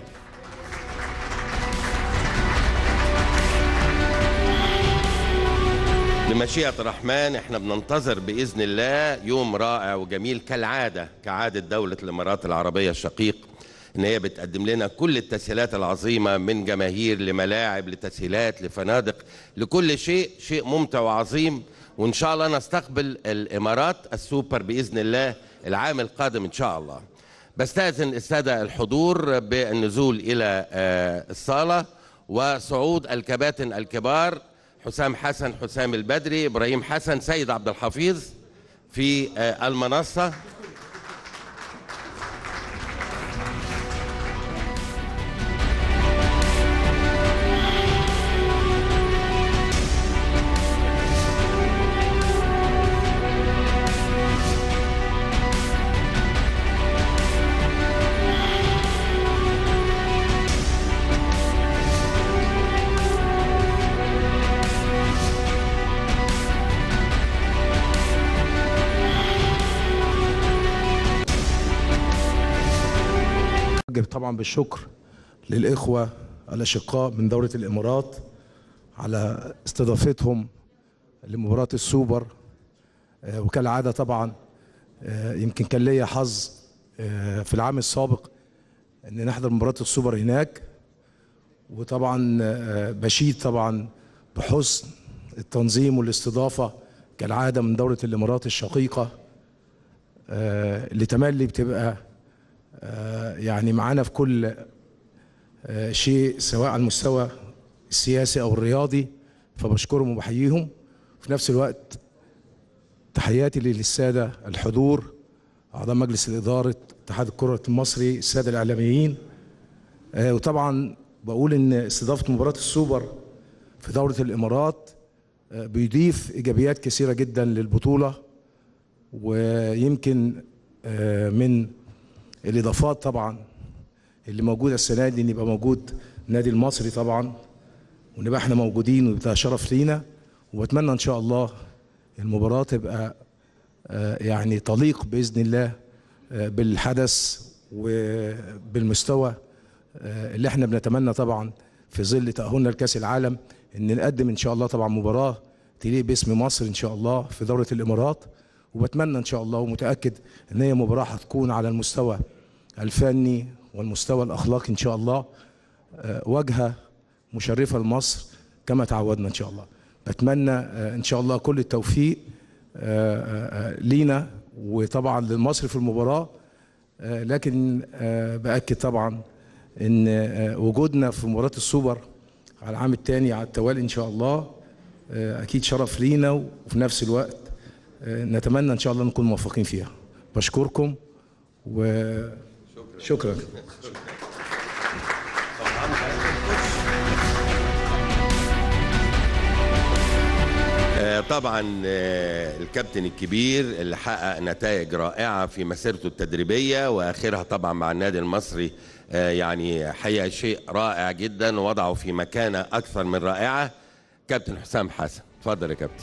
بمشيئة الرحمن احنا بننتظر بإذن الله يوم رائع وجميل كالعادة كعادة دولة الإمارات العربية الشقيق إن هي بتقدم لنا كل التسهيلات العظيمة من جماهير لملاعب لتسهيلات لفنادق لكل شيء شيء ممتع وعظيم وإن شاء الله نستقبل الإمارات السوبر بإذن الله العام القادم إن شاء الله بستأذن السادة الحضور بالنزول إلى آه، الصالة وصعود الكباتن الكبار حسام حسن حسام البدري إبراهيم حسن سيد عبد الحفيظ في آه، المنصة أوجه طبعا بالشكر للإخوة الأشقاء من دولة الإمارات على استضافتهم لمباراة السوبر آه، وكالعادة طبعا آه، يمكن كان ليا حظ آه، في العام السابق ان نحضر مباراة السوبر هناك وطبعا آه، بشيد طبعا بحسن التنظيم والاستضافة كالعادة من دولة الإمارات الشقيقة آه، اللي تملي بتبقى آه، يعني معانا في كل آه، شيء سواء على المستوى السياسي او الرياضي فبشكرهم وبحييهم في نفس الوقت تحياتي للساده الحضور اعضاء مجلس الاداره اتحاد الكره المصري الساده الاعلاميين آه، وطبعا بقول ان استضافه مباراه السوبر في دوله الامارات آه، بيضيف ايجابيات كثيره جدا للبطوله ويمكن آه، من الاضافات طبعا اللي موجوده السنه دي ان يبقى موجود النادي المصري طبعا ونبقى احنا موجودين ويبقى شرف لينا وبتمنى ان شاء الله المباراه تبقى آه، يعني تليق باذن الله آه، بالحدث وبالمستوى آه، اللي احنا بنتمنى طبعا في ظل تاهلنا لكاس العالم ان نقدم ان شاء الله طبعا مباراه تليق باسم مصر ان شاء الله في دوله الامارات وبتمنى ان شاء الله ومتاكد ان هي مباراه هتكون على المستوى الفني والمستوى الاخلاقي ان شاء الله آه، واجهه مشرفه لمصر كما تعودنا ان شاء الله بتمنى آه، ان شاء الله كل التوفيق آه، آه، آه، لينا وطبعا لمصر في المباراه آه، لكن آه، باكد طبعا ان آه، وجودنا في مباراه السوبر على العام الثاني على التوالي ان شاء الله آه، اكيد شرف لينا وفي نفس الوقت آه، نتمنى ان شاء الله نكون موفقين فيها بشكركم وشكرا آه، طبعا آه، الكابتن الكبير اللي حقق نتائج رائعة في مسيرته التدريبية وآخرها طبعا مع النادي المصري آه، يعني حقيقة شيء رائع جدا ووضعه في مكانة أكثر من رائعة كابتن حسام حسن اتفضل يا كابتن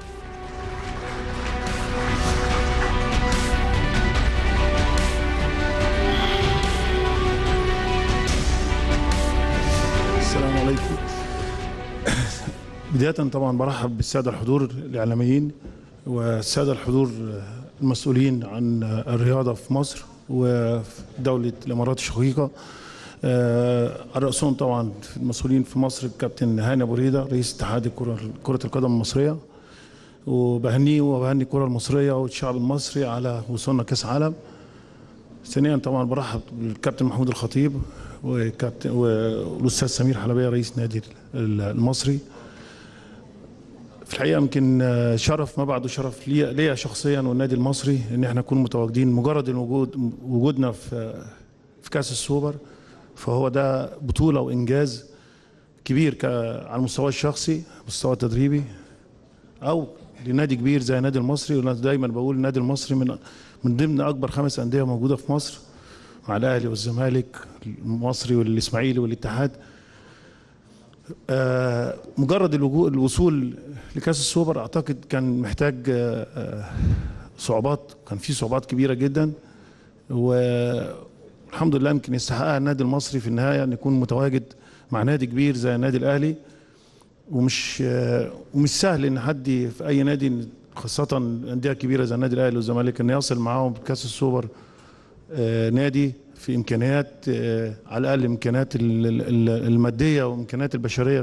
السلام عليكم بداية طبعا برحب بالسادة الحضور الإعلاميين والسادة الحضور المسؤولين عن الرياضة في مصر وفي دولة الإمارات الشقيقة آه، على رأسهم طبعا المسؤولين في مصر الكابتن هاني أبو ريدة رئيس اتحاد الكرة كرة القدم المصرية وبهنيه وبهني الكرة المصرية والشعب المصري على وصولنا كأس عالم ثانيا طبعا برحب بالكابتن محمود الخطيب وكابتن والاستاذ سمير حلبيه رئيس نادي المصري في الحقيقه يمكن آه، شرف ما بعده شرف ليا ليا شخصيا والنادي المصري ان احنا نكون متواجدين مجرد الوجود وجودنا في في كاس السوبر فهو ده بطوله وانجاز كبير ك- على المستوى الشخصي المستوى التدريبي او لنادي كبير زي النادي المصري وانا دايما بقول النادي المصري من من ضمن اكبر خمس انديه موجوده في مصر مع الاهلي والزمالك المصري والاسماعيلي والاتحاد آه، مجرد الوجو- الوصول لكاس السوبر اعتقد كان محتاج آه، آه، صعوبات كان في صعوبات كبيره جدا والحمد لله يمكن يستحقها النادي المصري في النهايه ان يكون متواجد مع نادي كبير زي النادي الاهلي ومش آه، ومش سهل ان حد في اي نادي خاصه انديه كبيره زي النادي الاهلي والزمالك ان يصل معاهم كاس السوبر آه، نادي في امكانيات آه، على الاقل امكانيات ال- ال- ال- الماديه وامكانيات البشريه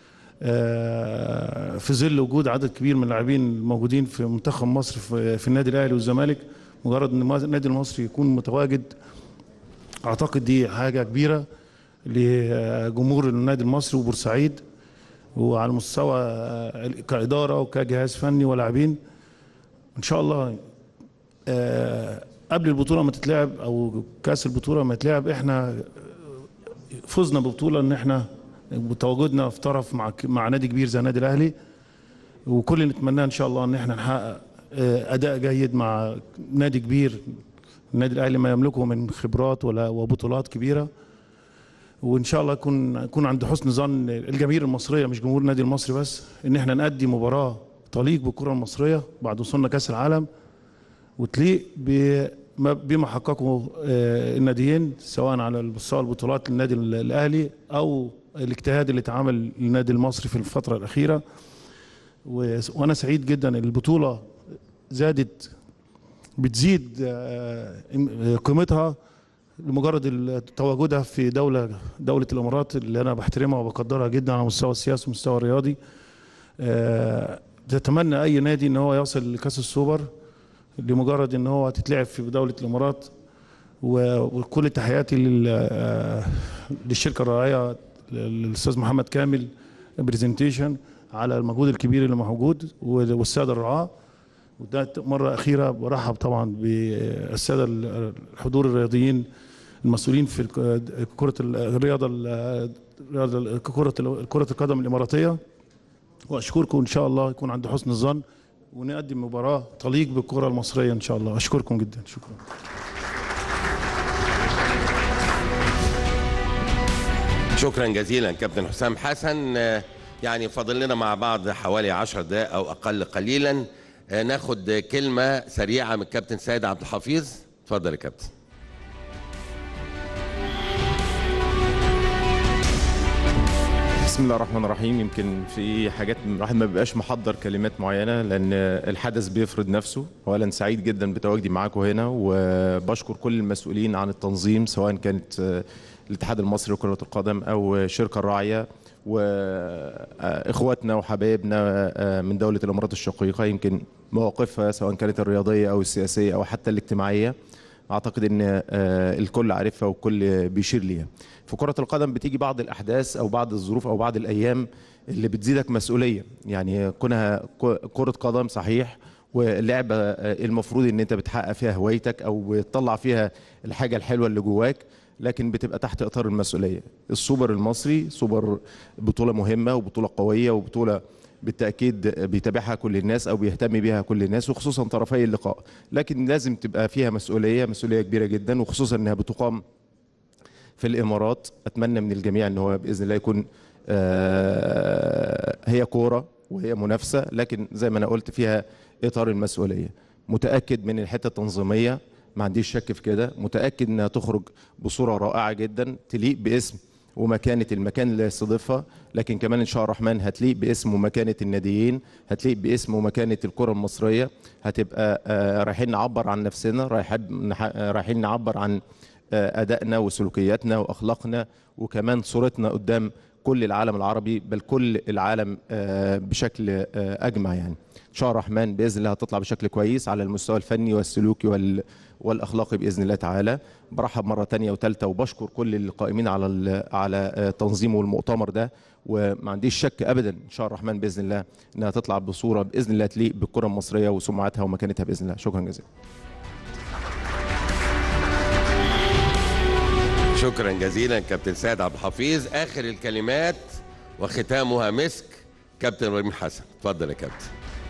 آه، في ظل وجود عدد كبير من اللاعبين الموجودين في منتخب مصر في في النادي الاهلي والزمالك مجرد ان النادي المصري يكون متواجد اعتقد دي حاجه كبيره لجمهور النادي المصري وبورسعيد وعلى مستوى آه، كاداره وكجهاز فني ولاعبين ان شاء الله آه، قبل البطوله ما تتلعب او كاس البطوله ما تتلعب احنا فزنا ببطوله ان احنا بتواجدنا في طرف مع مع نادي كبير زي النادي الاهلي وكل اللي نتمناه ان شاء الله ان احنا نحقق آه، اداء جيد مع نادي كبير النادي الاهلي ما يملكه من خبرات ولا وبطولات كبيره وان شاء الله يكون يكون عند حسن ظن الجماهير المصريه مش جمهور النادي المصري بس ان احنا نأدي مباراه تليق بالكره المصريه بعد وصولنا كاس العالم وتليق بما بما حققه آه، الناديين سواء على مستوى البطولات للنادي ال- الاهلي او الاجتهاد اللي اتعمل للنادي المصري في الفتره الاخيره و- وانا سعيد جدا البطوله زادت بتزيد آه، إم- قيمتها لمجرد ال- تواجدها في دوله دوله الامارات اللي انا بحترمها وبقدرها جدا على مستوى السياسي والمستوى الرياضي آه، بتتمنى اي نادي ان هو يصل لكاس السوبر لمجرد ان هو تتلعب في دوله الامارات و- وكل تحياتي لل- آه، للشركه الراعيه للاستاذ محمد كامل برزنتيشن على المجهود الكبير اللي موجود والساده الرعاه وده مرة أخيرة برحب طبعا بالسادة الحضور الرياضيين المسؤولين في الك- كرة الرياضة الرياضة كرة كرة القدم الإماراتية وأشكركم إن شاء الله يكون عند حسن الظن ونقدم مباراة تليق بالكرة المصرية إن شاء الله أشكركم جدا شكرا شكرا جزيلا كابتن حسام حسن آه، يعني فاضل لنا مع بعض حوالي 10 دقائق او اقل قليلا آه، ناخد كلمه سريعه من الكابتن سيد عبد الحفيظ اتفضل يا كابتن بسم الله الرحمن الرحيم يمكن في حاجات الواحد ما بيبقاش محضر كلمات معينه لان الحدث بيفرض نفسه اولا سعيد جدا بتواجدي معاكم هنا وبشكر كل المسؤولين عن التنظيم سواء كانت آه، الاتحاد المصري لكره القدم او الشركه الراعيه واخواتنا وحبايبنا آه، من دوله الامارات الشقيقه يمكن مواقفها سواء كانت الرياضيه او السياسيه او حتى الاجتماعيه اعتقد ان آه، الكل عارفها والكل بيشير ليها في كره القدم بتيجي بعض الاحداث او بعض الظروف او بعض الايام اللي بتزيدك مسؤوليه يعني كونها ك- كره قدم صحيح ولعبه آه، المفروض ان انت بتحقق فيها هوايتك او بتطلع فيها الحاجه الحلوه اللي جواك لكن بتبقى تحت اطار المسؤوليه السوبر المصري سوبر بطوله مهمه وبطوله قويه وبطوله بالتاكيد بيتابعها كل الناس او بيهتم بيها كل الناس وخصوصا طرفي اللقاء لكن لازم تبقى فيها مسؤوليه مسؤوليه كبيره جدا وخصوصا انها بتقام في الامارات اتمنى من الجميع ان هو باذن الله يكون آه، هي كوره وهي منافسه لكن زي ما انا قلت فيها اطار المسؤوليه متاكد من الحته التنظيميه ما عنديش شك في كده متاكد انها تخرج بصوره رائعه جدا تليق باسم ومكانه المكان اللي يستضيفها لكن كمان ان شاء الرحمن هتليق باسم ومكانه الناديين هتليق باسم ومكانه الكره المصريه هتبقى آه، رايحين نعبر عن نفسنا رايحين نح- رايحين نعبر عن آه، ادائنا وسلوكياتنا واخلاقنا وكمان صورتنا قدام كل العالم العربي بل كل العالم آه، بشكل آه، اجمع يعني ان شاء الله الرحمن باذن الله هتطلع بشكل كويس على المستوى الفني والسلوكي وال والاخلاقي باذن الله تعالى برحب مره تانية وثالثه وبشكر كل القائمين على ال- على آه، تنظيم المؤتمر ده وما عنديش شك ابدا ان شاء الله الرحمن باذن الله انها تطلع بصوره باذن الله تليق بالكره المصريه وسمعتها ومكانتها باذن الله شكرا جزيلا شكرا جزيلا كابتن سيد عبد الحفيظ اخر الكلمات وختامها مسك كابتن ابراهيم حسن اتفضل يا كابتن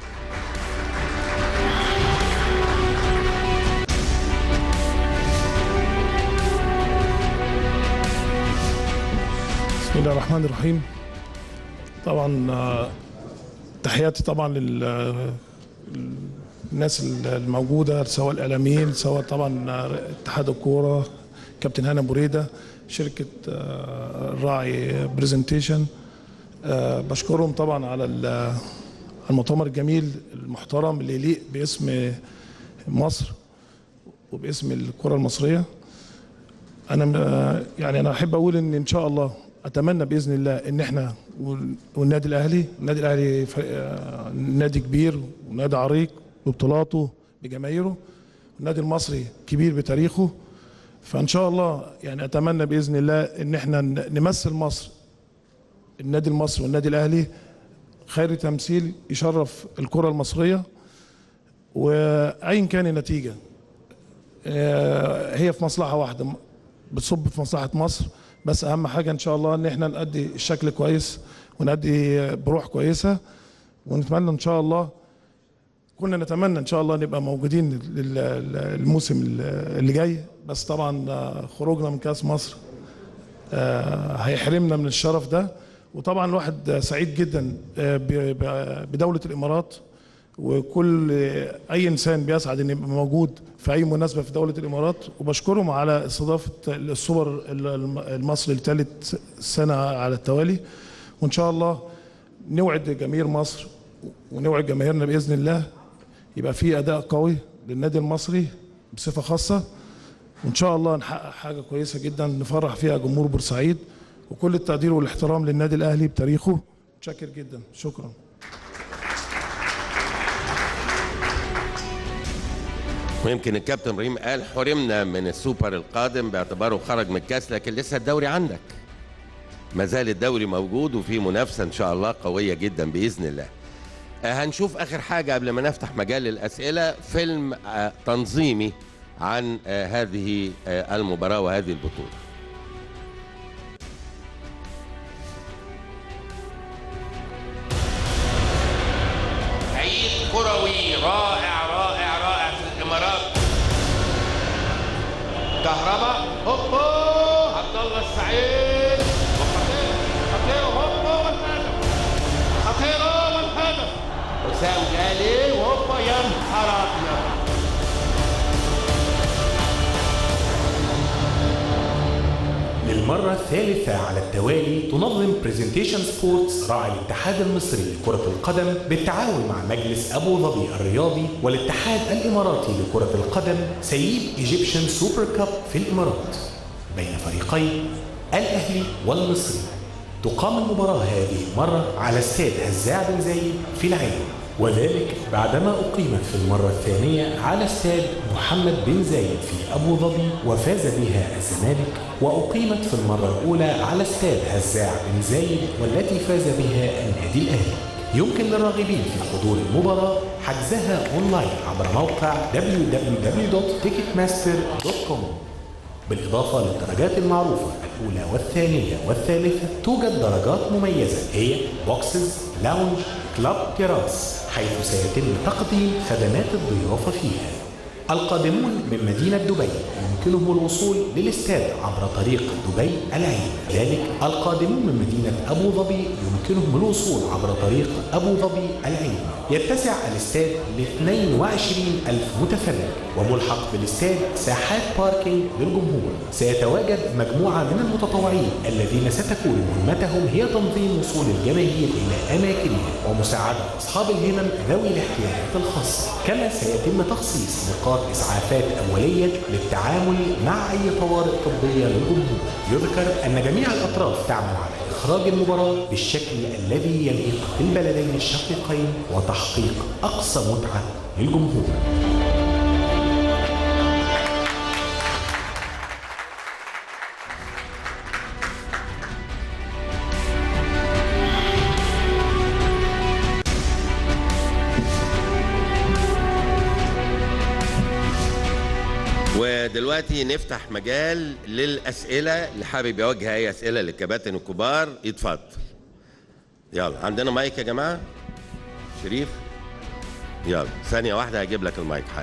بسم الله الرحمن الرحيم طبعا آه، تحياتي طبعا لل الناس الموجوده سواء الاعلاميين سواء طبعا آه، اتحاد الكوره كابتن هاني بريده شركه آه، الراعي برزنتيشن آه، بشكرهم طبعا على ال- المؤتمر الجميل المحترم اللي يليق باسم مصر وباسم الكرة المصرية أنا م- يعني أنا أحب أقول إن إن شاء الله أتمنى بإذن الله إن إحنا وال- والنادي الأهلي النادي الأهلي ف- آه، نادي كبير ونادي عريق ببطولاته بجماهيره النادي المصري كبير بتاريخه فإن شاء الله يعني أتمنى بإذن الله إن إحنا ن- نمثل مصر النادي المصري والنادي الأهلي خير تمثيل يشرف الكرة المصرية وأيا كان النتيجة آه، هي في مصلحة واحدة بتصب في مصلحة مصر بس أهم حاجة إن شاء الله إن إحنا نأدي الشكل كويس ونأدي بروح كويسة ونتمنى إن شاء الله كنا نتمنى إن شاء الله نبقى موجودين لل- الموسم اللي جاي بس طبعا آه، خروجنا من كأس مصر آه، هيحرمنا من الشرف ده وطبعا الواحد سعيد جدا آه، ب- ب- بدولة الإمارات وكل أي إنسان بيسعد إن يبقى موجود في أي مناسبة في دولة الإمارات وبشكرهم على استضافة السوبر المصري لثالث سنة على التوالي وإن شاء الله نوعد جماهير مصر ونوعد جماهيرنا بإذن الله يبقى في أداء قوي للنادي المصري بصفة خاصة وان شاء الله نحقق حاجه كويسه جدا نفرح فيها جمهور بورسعيد وكل التقدير والاحترام للنادي الاهلي بتاريخه متشكر جدا شكرا ويمكن الكابتن ابراهيم قال حرمنا من السوبر القادم باعتباره خرج من الكاس لكن لسه الدوري عندك ما زال الدوري موجود وفي منافسه ان شاء الله قويه جدا باذن الله آه، هنشوف اخر حاجه قبل ما نفتح مجال للاسئله فيلم آه، تنظيمي عن آه، هذه آه، المباراه وهذه البطوله عيد كروي رائع رائع رائع في الامارات كهرباء هوبا عبد الله السعيد وخطير خطير هوبا والهدف خطيره والهدف وسام جالي وهوبا يا نهار ابيض للمرة الثالثة على التوالي تنظم برزنتيشن سبورتس راعي الاتحاد المصري لكرة القدم بالتعاون مع مجلس أبو ظبي الرياضي والاتحاد الإماراتي لكرة القدم سيب إيجيبشن سوبر كاب في الإمارات بين فريقي الأهلي والمصري تقام المباراة هذه المرة على استاد هزاع بن زايد في العين وذلك بعدما أقيمت في المرة الثانية على استاد محمد بن زايد في أبو ظبي وفاز بها الزمالك وأقيمت في المرة الأولى على استاد هزاع بن زايد والتي فاز بها النادي الأهلي يمكن للراغبين في حضور المباراة حجزها أونلاين عبر موقع www.ticketmaster.com بالإضافة للدرجات المعروفة الأولى والثانية والثالثة توجد درجات مميزة هي بوكسز، لاونج، كلاب تيراس حيث سيتم تقديم خدمات الضيافة فيها القادمون من مدينة دبي يمكنهم الوصول للاستاد عبر طريق دبي العين ذلك القادمون من مدينة أبو ظبي يمكنهم الوصول عبر طريق أبو ظبي العين يتسع الاستاد ل 22 ألف متفرج وملحق بالاستاد ساحات باركينج للجمهور سيتواجد مجموعة من المتطوعين الذين ستكون مهمتهم هي تنظيم وصول الجماهير إلى أماكنها ومساعدة أصحاب الهمم ذوي الاحتياجات الخاصة كما سيتم تخصيص نقاط إسعافات أولية للتعامل مع أي طوارئ طبية للجمهور يذكر أن جميع الأطراف تعمل على إخراج المباراة بالشكل الذي يليق بالبلدين الشقيقين وتحقيق أقصى متعة للجمهور ودلوقتي نفتح مجال للأسئلة اللي حابب يوجه أي أسئلة للكباتن الكبار يتفضل يلا عندنا مايك يا جماعة شريف يلا ثانية واحدة هجيب لك المايك حالا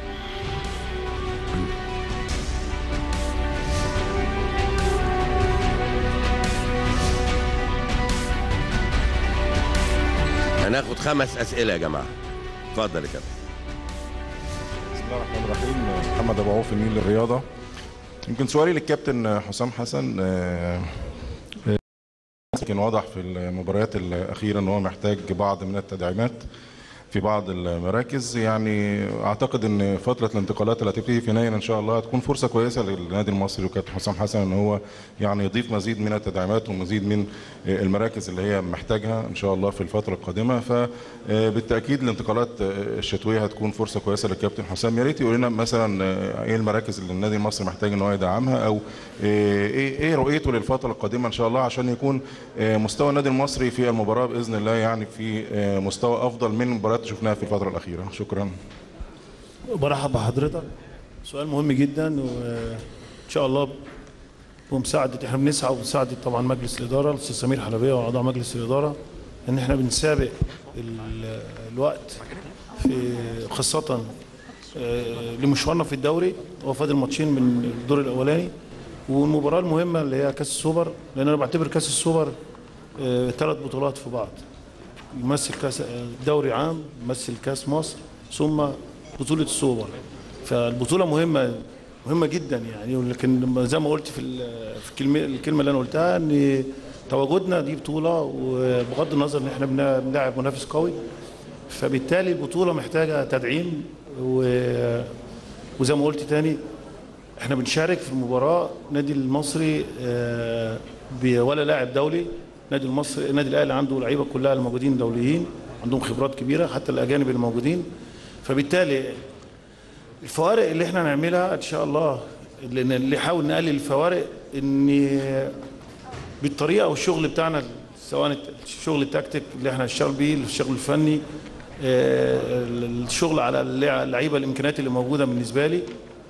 هناخد خمس أسئلة يا جماعة اتفضل يا كابتن بسم الله الرحمن الرحيم محمد ابو عوف النيل للرياضه يمكن سؤالي للكابتن حسام حسن آه، آه، لكن واضح في المباريات الأخيرة أن هو محتاج بعض من التدعيمات في بعض المراكز يعني اعتقد ان فتره الانتقالات اللي هتبتدي في يناير ان شاء الله هتكون فرصه كويسه للنادي المصري وكابتن حسام حسن ان هو يعني يضيف مزيد من التدعيمات ومزيد من المراكز اللي هي محتاجها ان شاء الله في الفتره القادمه فبالتاكيد الانتقالات الشتويه هتكون فرصه كويسه للكابتن حسام يا ريت يقول لنا مثلا ايه المراكز اللي النادي المصري محتاج ان هو يدعمها او ايه ايه رؤيته للفتره القادمه ان شاء الله عشان يكون مستوى النادي المصري في المباراه باذن الله يعني في مستوى افضل من المباريات اللي شفناها في الفتره الاخيره شكرا برحب بحضرتك سؤال مهم جدا وان شاء الله بمساعده احنا بنسعى وبمساعده طبعا مجلس الاداره الاستاذ سمير حلبيه واعضاء مجلس الاداره ان احنا بنسابق ال- الوقت في خاصه آه، لمشوارنا في الدوري هو فاضل ماتشين من الدور الاولاني والمباراه المهمه اللي هي كاس السوبر لان انا بعتبر كاس السوبر ثلاث بطولات في بعض يمثل كاس دوري عام يمثل كاس مصر ثم بطوله السوبر فالبطوله مهمه مهمه جدا يعني لكن زي ما قلت في ال- في الكلمه الكلمه اللي انا قلتها ان تواجدنا دي بطوله وبغض النظر ان احنا بنا- بنلاعب منافس قوي فبالتالي البطوله محتاجه تدعيم و- وزي ما قلت تاني احنا بنشارك في المباراه النادي المصري آه، ب- ولا لاعب دولي النادي المصري النادي الاهلي عنده لعيبه كلها الموجودين دوليين عندهم خبرات كبيره حتى الاجانب اللي موجودين فبالتالي الفوارق اللي احنا نعملها ان شاء الله اللي اللي نحاول نقلل الفوارق ان بالطريقه والشغل بتاعنا سواء الشغل التكتيك اللي احنا نشتغل بيه الشغل الفني آه، الشغل على اللعيبه الامكانيات اللي موجوده بالنسبه لي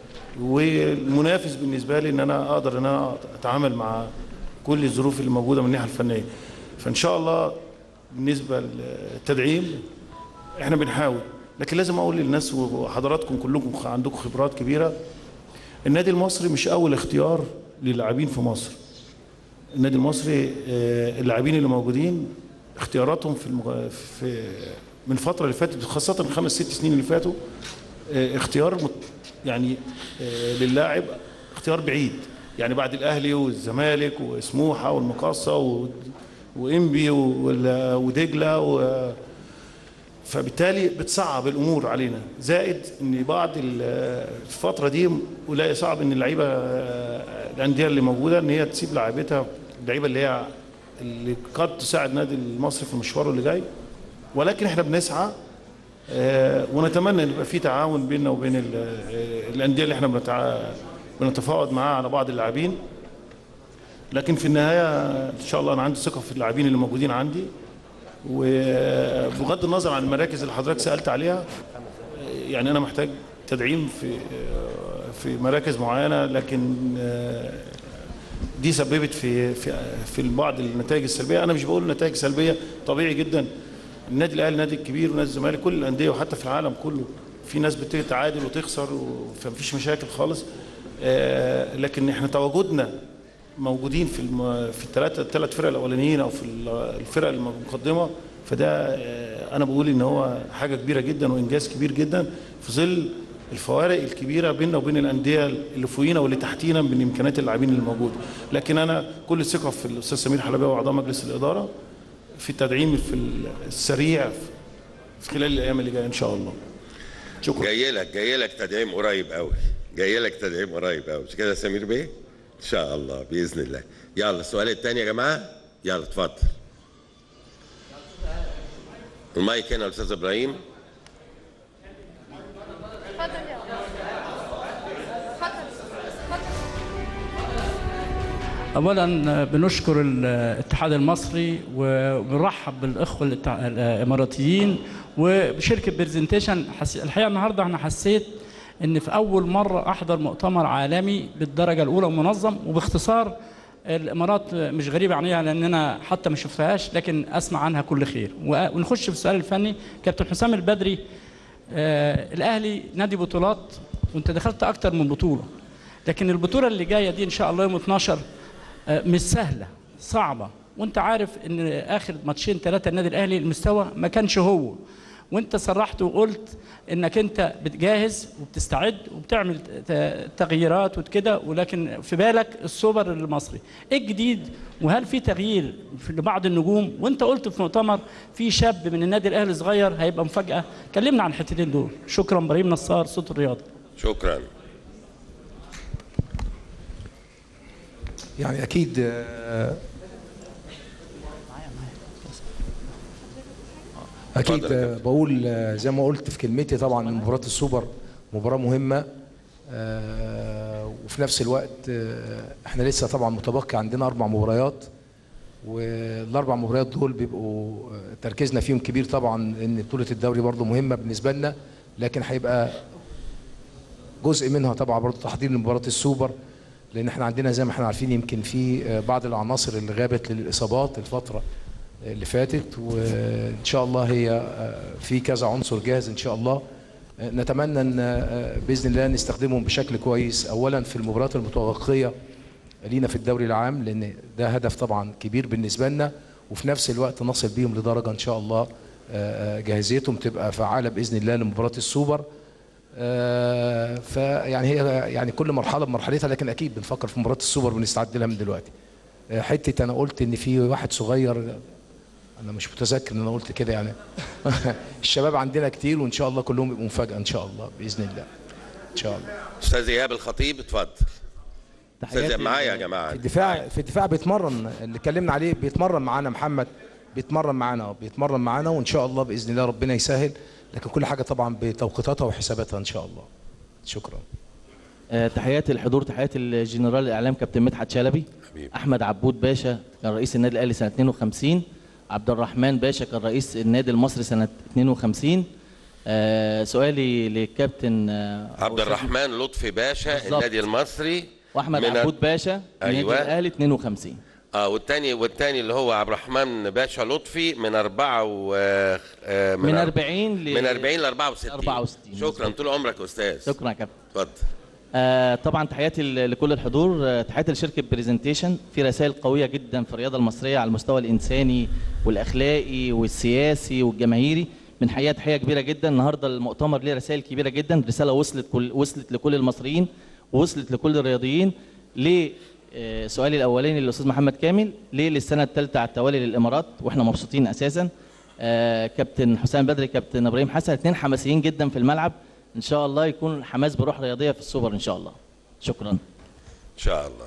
والمنافس بالنسبه لي ان انا اقدر ان انا اتعامل مع كل الظروف اللي موجوده من الناحيه الفنيه فان شاء الله بالنسبه للتدعيم احنا بنحاول لكن لازم اقول للناس وحضراتكم كلكم عندكم خبرات كبيره النادي المصري مش اول اختيار للاعبين في مصر النادي المصري آه، اللاعبين اللي موجودين اختياراتهم في, المغ... في من الفتره اللي فاتت خاصه الخمس ست سنين اللي فاتوا آه، اختيار مت... يعني آه، للاعب اختيار بعيد يعني بعد الاهلي والزمالك وسموحه والمقاصه و... وانبي وال- ودجله و... فبالتالي بتصعب الامور علينا زائد ان بعض ال- الفتره دي ولا صعب ان اللعيبه الانديه اللي موجوده ان هي تسيب لاعيبتها اللعيبه اللي هي اللي قد تساعد النادي المصري في مشواره اللي جاي ولكن احنا بنسعى آه، ونتمنى ان يبقى في تعاون بيننا وبين ال- آه، الانديه اللي احنا بنتع... بنتفاوض معاها على بعض اللاعبين لكن في النهايه ان شاء الله انا عندي ثقه في اللاعبين اللي موجودين عندي وبغض النظر عن المراكز اللي حضرتك سالت عليها يعني انا محتاج تدعيم في في مراكز معينه لكن دي سببت في في في بعض النتائج السلبيه انا مش بقول نتائج سلبيه طبيعي جدا النادي الاهلي نادي كبير ونادي الزمالك كل الانديه وحتى في العالم كله في ناس بتتعادل وتخسر فمفيش مشاكل خالص آه، لكن احنا تواجدنا موجودين في الم... في الثلاثه الثلاث فرق الاولانيين او في ال- الفرق المقدمه فده آه، انا بقول ان هو حاجه كبيره جدا وانجاز كبير جدا في ظل الفوارق الكبيره بيننا وبين الانديه اللي فوقينا واللي تحتينا من امكانيات اللاعبين اللي موجوده لكن انا كل الثقه في الاستاذ سمير حلبيه واعضاء مجلس الاداره في التدعيم في السريع في خلال الايام اللي جايه ان شاء الله شكرا جاي لك جاي لك تدعيم قريب قوي جاي لك تدعيم قريب قوي مش كده يا سمير بيه ان شاء الله باذن الله يلا السؤال الثاني يا جماعه يلا اتفضل المايك هنا يا استاذ ابراهيم اولا بنشكر الاتحاد المصري وبنرحب بالاخوه الاتع- الاماراتيين وبشركه برزنتيشن حس... الحقيقه النهارده انا حسيت ان في اول مره احضر مؤتمر عالمي بالدرجه الاولى ومنظم وباختصار الامارات مش غريبه عنيها لان انا حتى ما شفتهاش لكن اسمع عنها كل خير و- ونخش في السؤال الفني كابتن حسام البدري آه الاهلي نادي بطولات وانت دخلت اكتر من بطوله لكن البطوله اللي جايه دي ان شاء الله يوم 12 آه، مش سهله صعبه وانت عارف ان اخر ماتشين ثلاثه النادي الاهلي المستوى ما كانش هو وانت صرحت وقلت انك انت بتجهز وبتستعد وبتعمل ت- تغييرات وكده ولكن في بالك السوبر المصري ايه الجديد وهل في تغيير في لبعض النجوم وانت قلت في مؤتمر في شاب من النادي الاهلي صغير هيبقى مفاجاه كلمنا عن الحتتين دول شكرا ابراهيم نصار صوت الرياضه شكرا يعني اكيد آه، اكيد آه، بقول آه، زي ما قلت في كلمتي طبعا إن مباراه السوبر مباراه مهمه آه، وفي نفس الوقت آه، احنا لسه طبعا متبقي عندنا اربع مباريات والاربع مباريات دول بيبقوا آه، تركيزنا فيهم كبير طبعا ان بطوله الدوري برضو مهمه بالنسبه لنا لكن هيبقى جزء منها طبعا برضو تحضير لمباراه السوبر لان احنا عندنا زي ما احنا عارفين يمكن في آه، بعض العناصر اللي غابت للاصابات الفتره اللي فاتت وان شاء الله هي آه، في كذا عنصر جاهز ان شاء الله آه، نتمنى ان آه، باذن الله نستخدمهم بشكل كويس اولا في المباريات المتبقيه لينا في الدوري العام لان ده هدف طبعا كبير بالنسبه لنا وفي نفس الوقت نصل بيهم لدرجه ان شاء الله آه، آه، جاهزيتهم تبقى فعاله باذن الله لمباراه السوبر آه، فيعني هي يعني كل مرحله بمرحلتها لكن اكيد بنفكر في مباراه السوبر بنستعد لها من دلوقتي آه، حته انا قلت ان في واحد صغير انا مش متذكر ان انا قلت كده يعني الشباب عندنا كتير وان شاء الله كلهم يبقوا مفاجاه ان شاء الله باذن الله ان شاء الله استاذ ايهاب الخطيب اتفضل استاذ إيهاب معايا يا جماعه في الدفاع في الدفاع بيتمرن اللي اتكلمنا عليه بيتمرن معانا محمد بيتمرن معانا بيتمرن معانا وان شاء الله باذن الله ربنا يسهل لكن كل حاجه طبعا بتوقيتاتها وحساباتها ان شاء الله شكرا آه، تحياتي الحضور تحياتي الجنرال الاعلام كابتن مدحت شلبي احمد عبود باشا كان رئيس النادي الاهلي سنه 52 عبد الرحمن باشا كان رئيس النادي المصري سنه 52 آه، سؤالي للكابتن آه، عبد الرحمن لطفي باشا بالظبط. النادي المصري واحمد من- عبود باشا النادي أيوة. الاهلي 52 اه والتاني والتاني اللي هو عبد الرحمن باشا لطفي من أربعة و آه، من أر- 40 ل من 40 ل 64 64 شكرا طول عمرك يا استاذ شكرا يا كابتن اتفضل آه طبعا تحياتي ل- لكل الحضور آه تحياتي لشركه بريزنتيشن في رسائل قويه جدا في الرياضه المصريه على المستوى الانساني والاخلاقي والسياسي والجماهيري من حقيقه تحيه كبيره جدا النهارده المؤتمر ليه رسائل كبيره جدا رساله وصلت كل وصلت لكل المصريين ووصلت لكل الرياضيين ليه آه، سؤالي الاولاني للاستاذ محمد كامل ليه للسنه الثالثه على التوالي للامارات واحنا مبسوطين اساسا آه، كابتن حسام بدري كابتن ابراهيم حسن اثنين حماسيين جدا في الملعب ان شاء الله يكون حماس بروح رياضيه في السوبر ان شاء الله شكرا ان شاء الله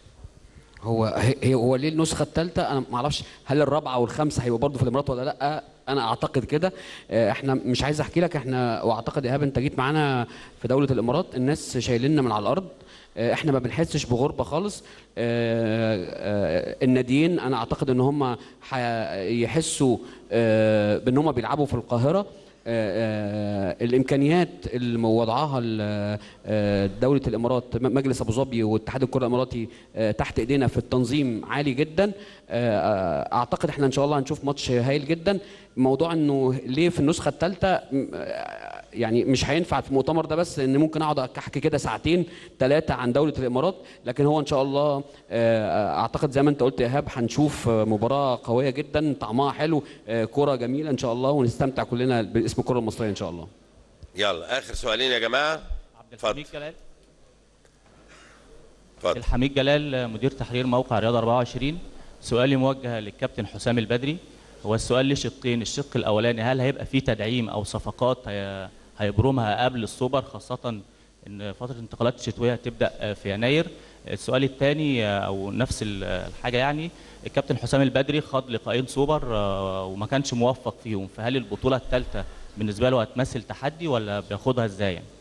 هو هي هي- هو ليه النسخه الثالثه انا ما اعرفش هل الرابعه والخامسه هيبقوا برضه في الامارات ولا لا انا اعتقد كده آه، احنا مش عايز احكي لك احنا واعتقد ايهاب انت جيت معانا في دوله الامارات الناس شايليننا من على الارض آه، احنا ما بنحسش بغربه خالص آه، آه، الناديين انا اعتقد ان هم يحسوا آه، بان هم بيلعبوا في القاهره آه، آه، الامكانيات اللي وضعها ال- آه، دوله الامارات م- مجلس ابو ظبي واتحاد الكره الاماراتي آه، تحت ايدينا في التنظيم عالي جدا آه، آه، اعتقد احنا ان شاء الله هنشوف ماتش هايل جدا موضوع انه ليه في النسخه الثالثه يعني مش هينفع في المؤتمر ده بس ان ممكن اقعد احكي كده ساعتين ثلاثه عن دوله الامارات لكن هو ان شاء الله آه، اعتقد زي ما انت قلت يا ايهاب هنشوف آه، مباراه قويه جدا طعمها حلو آه، كره جميله ان شاء الله ونستمتع كلنا باسم الكره المصريه ان شاء الله يلا اخر سؤالين يا جماعه اتفضل جلال اتفضل الحميد جلال مدير تحرير موقع رياضة 24 سؤالي موجه للكابتن حسام البدري هو السؤال ليه شقين الشق الاولاني هل هيبقى في تدعيم او صفقات هي- هيبرمها قبل السوبر خاصه ان فتره الانتقالات الشتويه هتبدا في يناير السؤال الثاني او نفس ال- الحاجه يعني الكابتن حسام البدري خاض لقاءين سوبر آه، وما كانش موفق فيهم فهل البطوله الثالثه بالنسبه له هتمثل تحدي ولا بياخدها ازاي يعني؟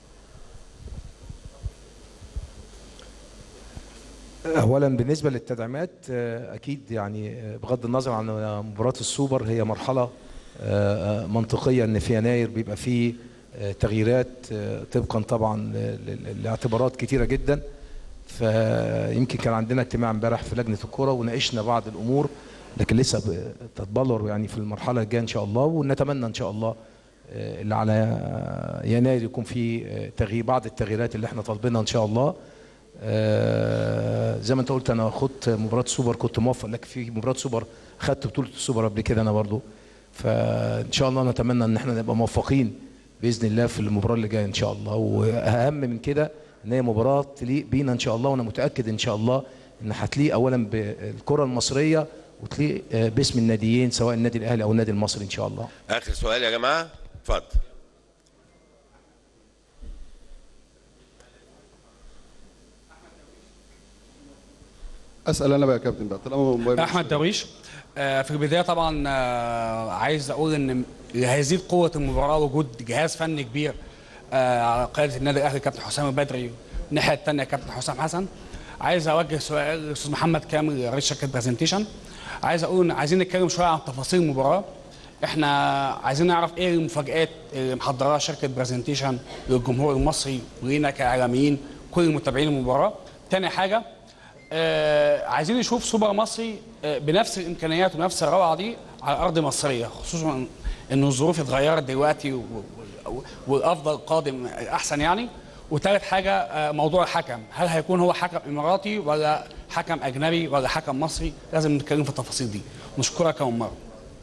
اولا بالنسبه للتدعيمات آه، اكيد يعني آه، بغض النظر عن مباراه السوبر هي مرحله آه، آه، منطقيه ان في يناير بيبقى فيه آه، تغييرات آه، طبقا طبعا ل- ل- لاعتبارات كتيره جدا فيمكن كان عندنا اجتماع امبارح في لجنه الكره وناقشنا بعض الامور لكن لسه بتتبلور يعني في المرحله الجايه ان شاء الله ونتمنى ان شاء الله آه، اللي على آه، يناير يكون في آه، تغيير بعض التغييرات اللي احنا طالبينها ان شاء الله آه، زي ما انت قلت انا خدت مباراه سوبر كنت موفق لكن في مباراه سوبر خدت بطوله السوبر قبل كده انا برضو فان شاء الله نتمنى ان احنا نبقى موفقين باذن الله في المباراه اللي جايه ان شاء الله واهم من كده ان هي مباراه تليق بينا ان شاء الله وانا متاكد ان شاء الله ان هتليق اولا بالكره المصريه وتليق آه، باسم الناديين سواء النادي الاهلي او النادي المصري ان شاء الله اخر سؤال يا جماعه اتفضل اسال انا بقى يا كابتن بقى طالما احمد درويش آه، في البدايه طبعا آه، عايز اقول ان هيزيد قوه المباراه وجود جهاز فني كبير آه، على قياده النادي الاهلي كابتن حسام البدري الناحيه الثانيه كابتن حسام حسن عايز اوجه سؤال للاستاذ محمد كامل رئيس شركه برزنتيشن عايز اقول إن عايزين نتكلم شويه عن تفاصيل المباراه احنا عايزين نعرف ايه المفاجات اللي محضراها شركه برزنتيشن للجمهور المصري ولينا كاعلاميين كل متابعين المباراه تاني حاجه آه عايزين نشوف سوبر مصري آه بنفس الامكانيات ونفس الروعه دي على ارض مصريه خصوصا ان الظروف اتغيرت دلوقتي و- و- والافضل قادم احسن يعني وثالث حاجه آه موضوع الحكم هل هيكون هو حكم اماراتي ولا حكم اجنبي ولا حكم مصري لازم نتكلم في التفاصيل دي نشكرك يا مره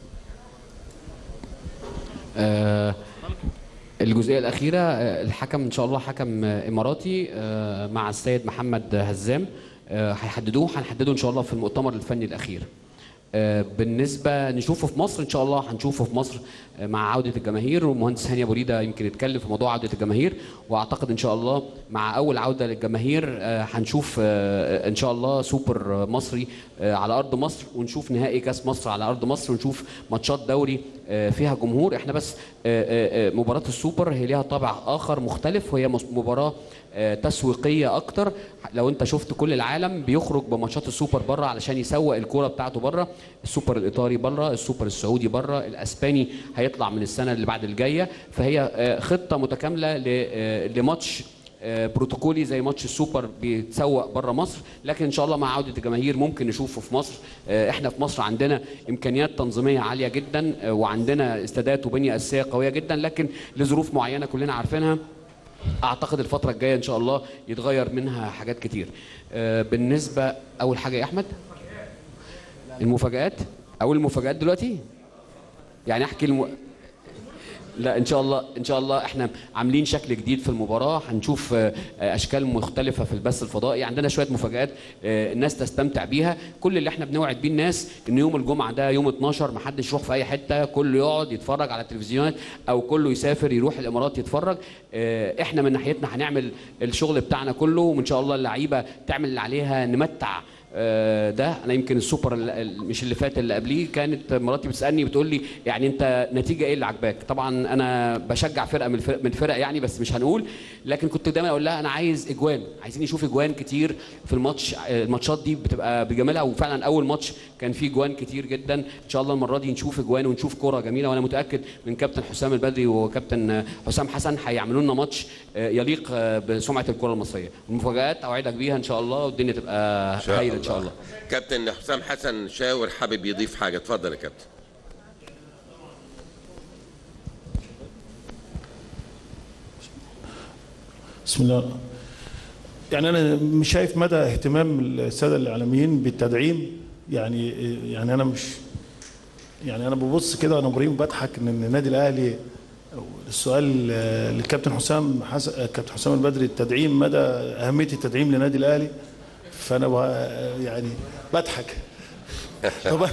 آه، الجزئيه الاخيره آه، الحكم ان شاء الله حكم آه، اماراتي آه، مع السيد محمد هزام آه، هيحددوه هنحدده ان شاء الله في المؤتمر الفني الاخير آه، بالنسبه نشوفه في مصر ان شاء الله هنشوفه في مصر آه، مع عوده الجماهير والمهندس هاني ابو ريده يمكن يتكلم في موضوع عوده الجماهير واعتقد ان شاء الله مع اول عوده للجماهير آه، هنشوف آه، ان شاء الله سوبر مصري آه، على ارض مصر ونشوف نهائي كاس مصر على ارض مصر ونشوف ماتشات دوري آه، فيها جمهور احنا بس آه، آه، آه، مباراه السوبر هي ليها طابع اخر مختلف وهي مس- مباراه آه، تسويقيه اكتر لو انت شفت كل العالم بيخرج بماتشات السوبر بره علشان يسوق الكوره بتاعته بره السوبر الايطالي بره السوبر السعودي بره الاسباني هيطلع من السنه اللي بعد الجايه فهي آه، خطه متكامله ل- آه، لماتش آه، بروتوكولي زي ماتش السوبر بيتسوق بره مصر لكن ان شاء الله مع عوده الجماهير ممكن نشوفه في مصر آه، احنا في مصر عندنا امكانيات تنظيميه عاليه جدا آه، وعندنا استادات وبنيه اساسيه قويه جدا لكن لظروف معينه كلنا عارفينها اعتقد الفتره الجايه ان شاء الله يتغير منها حاجات كتير آه، بالنسبه اول حاجه يا احمد المفاجات اول المفاجات دلوقتي يعني احكي الم... لا ان شاء الله ان شاء الله احنا عاملين شكل جديد في المباراه هنشوف آه، آه، اشكال مختلفه في البث الفضائي عندنا شويه مفاجات آه، الناس تستمتع بيها كل اللي احنا بنوعد بيه الناس ان يوم الجمعه ده يوم 12 ما حدش يروح في اي حته كله يقعد يتفرج على التلفزيونات او كله يسافر يروح الامارات يتفرج آه، احنا من ناحيتنا هنعمل الشغل بتاعنا كله وان شاء الله اللعيبه تعمل اللي عليها نمتع آه، ده انا يمكن السوبر ال- ال- مش اللي فات اللي قبليه كانت مراتي بتسالني بتقول لي يعني انت نتيجه ايه اللي عجباك طبعا انا بشجع فرقه من الفرق من الفرق يعني بس مش هنقول لكن كنت دايما اقول لها انا عايز اجوان عايزين يشوف اجوان كتير في الماتش آه، الماتشات دي بتبقى بجمالها وفعلا اول ماتش كان فيه اجوان كتير جدا ان شاء الله المره دي نشوف اجوان ونشوف كوره جميله وانا متاكد من كابتن حسام البدري وكابتن آه، حسام حسن هيعملوا لنا ماتش آه، يليق آه، بسمعه الكره المصريه المفاجات اوعدك بيها ان شاء الله والدنيا تبقى شاء هايله ان شاء الله كابتن حسام حسن شاور حابب يضيف حاجه اتفضل يا كابتن بسم الله يعني انا مش شايف مدى اهتمام الساده الاعلاميين بالتدعيم يعني يعني انا مش يعني انا ببص كده وانا ابراهيم بضحك ان النادي الاهلي السؤال آه، للكابتن حسام حسن كابتن حسام البدري التدعيم مدى اهميه التدعيم للنادي الاهلي فانا ب- يعني بضحك طب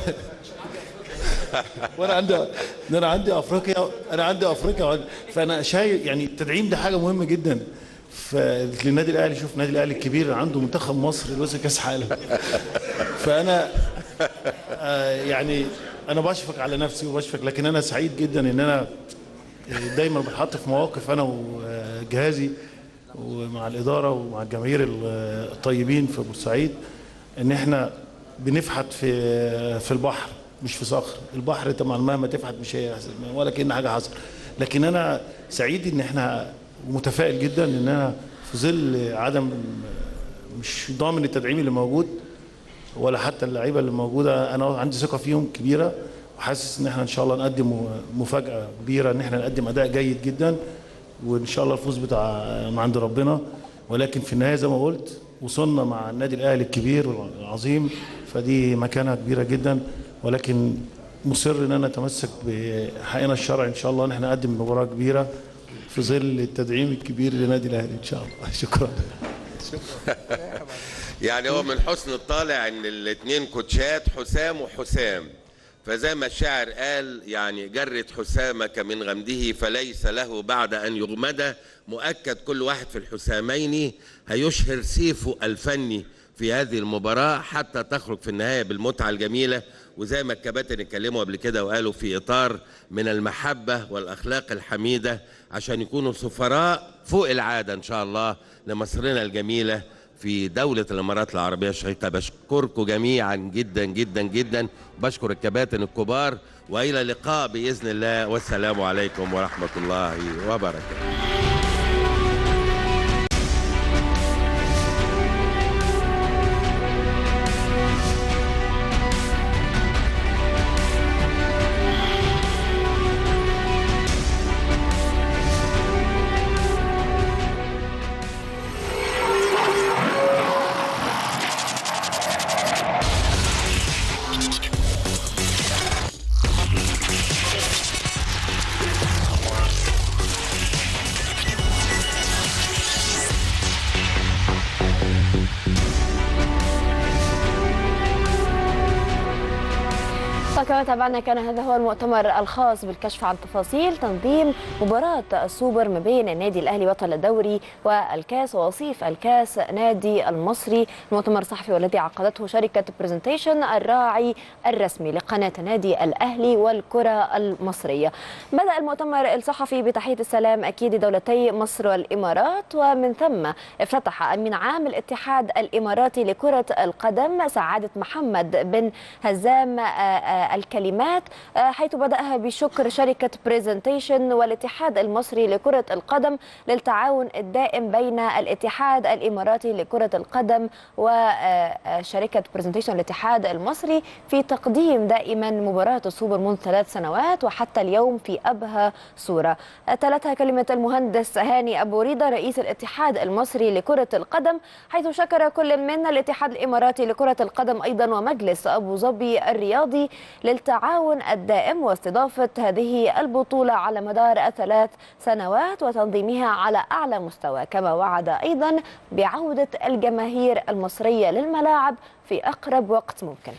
وانا عندي إن انا عندي افريقيا انا عندي افريقيا فانا شايف يعني التدعيم ده حاجه مهمه جدا فللنادي الاهلي شوف النادي الاهلي الكبير عنده منتخب مصر اللي وصل كاس عالم فانا آه، يعني انا بشفق على نفسي وبشفق لكن انا سعيد جدا ان انا دايما بتحط في مواقف انا وجهازي ومع الاداره ومع الجماهير الطيبين في بورسعيد ان احنا بنفحت في في البحر مش في صخر البحر طبعا مهما تفحت مش هيحصل ولا كأن حاجه حصل لكن انا سعيد ان احنا متفائل جدا ان انا في ظل عدم مش ضامن التدعيم اللي موجود ولا حتى اللعيبه اللي موجوده انا عندي ثقه فيهم كبيره وحاسس ان احنا ان شاء الله نقدم مفاجاه كبيره ان احنا نقدم اداء جيد جدا وان شاء الله الفوز بتاع من عند ربنا ولكن في النهايه زي ما قلت وصلنا مع النادي الاهلي الكبير والعظيم فدي مكانه كبيره جدا ولكن مصر ان انا اتمسك بحقنا الشرعي ان شاء الله ان احنا نقدم مباراه كبيره في ظل التدعيم الكبير لنادي الاهلي ان شاء الله شكرا يعني هو من حسن الطالع ان الاثنين كوتشات حسام وحسام فزي ما الشاعر قال يعني جرد حسامك من غمده فليس له بعد ان يغمد مؤكد كل واحد في الحسامين هيشهر سيفه الفني في هذه المباراة حتى تخرج في النهاية بالمتعة الجميلة وزي ما الكباتن اتكلموا قبل كده وقالوا في إطار من المحبة والأخلاق الحميدة عشان يكونوا سفراء فوق العادة إن شاء الله لمصرنا الجميلة في دولة الإمارات العربية الشقيقة بشكركم جميعا جدا جدا جدا بشكر الكباتن الكبار وإلى اللقاء بإذن الله والسلام عليكم ورحمة الله وبركاته وكما تابعنا كان هذا هو المؤتمر الخاص بالكشف عن تفاصيل تنظيم مباراة السوبر ما بين النادي الأهلي بطل الدوري والكاس ووصيف الكاس نادي المصري المؤتمر الصحفي والذي عقدته شركة برزنتيشن الراعي الرسمي لقناة نادي الأهلي والكرة المصرية بدأ المؤتمر الصحفي بتحية السلام أكيد دولتي مصر والإمارات ومن ثم افتتح أمين عام الاتحاد الإماراتي لكرة القدم سعادة محمد بن هزام آه، آه، الكلمات آه، حيث بدأها بشكر شركة بريزنتيشن والاتحاد المصري لكرة القدم للتعاون الدائم بين الاتحاد الإماراتي لكرة القدم وشركة بريزنتيشن الاتحاد المصري في تقديم دائما مباراة السوبر منذ ثلاث سنوات وحتى اليوم في أبهى صورة آه، تلتها كلمة المهندس هاني أبو ريدة رئيس الاتحاد المصري لكرة القدم حيث شكر كل من الاتحاد الإماراتي لكرة القدم أيضا ومجلس أبو ظبي الرياضي للتعاون الدائم واستضافة هذه البطولة على مدار الثلاث سنوات وتنظيمها على أعلى مستوى كما وعد أيضا بعودة الجماهير المصرية للملاعب في أقرب وقت ممكن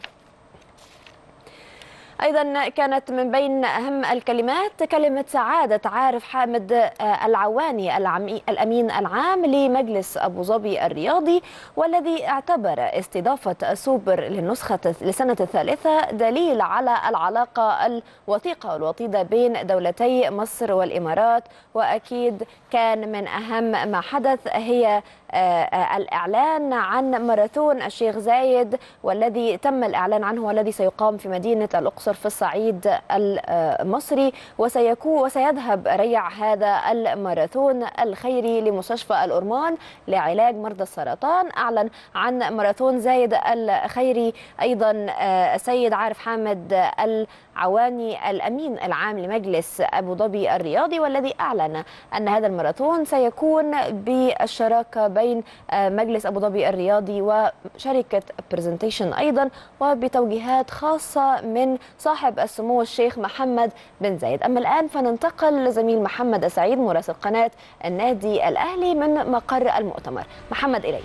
ايضا كانت من بين اهم الكلمات كلمه سعاده عارف حامد آه، العواني العمي- الامين العام لمجلس ابو ظبي الرياضي والذي اعتبر استضافه السوبر للنسخه لسنه الثالثه دليل على العلاقه الوثيقه والوطيده بين دولتي مصر والامارات واكيد كان من اهم ما حدث هي آه، آه، الإعلان عن ماراثون الشيخ زايد والذي تم الإعلان عنه والذي سيقام في مدينة الأقصر في الصعيد المصري وسيكون وسيذهب ريع هذا الماراثون الخيري لمستشفى الأورمان لعلاج مرضى السرطان أعلن عن ماراثون زايد الخيري أيضا آه، السيد عارف حامد العواني الأمين العام لمجلس أبو ظبي الرياضي والذي أعلن أن هذا الماراثون سيكون بالشراكة بين آه، مجلس أبو ظبي الرياضي وشركة برزنتيشن أيضا وبتوجيهات خاصة من صاحب السمو الشيخ محمد بن زايد أما الآن فننتقل لزميل محمد السعيد مراسل قناة النادي الأهلي من مقر المؤتمر محمد إليك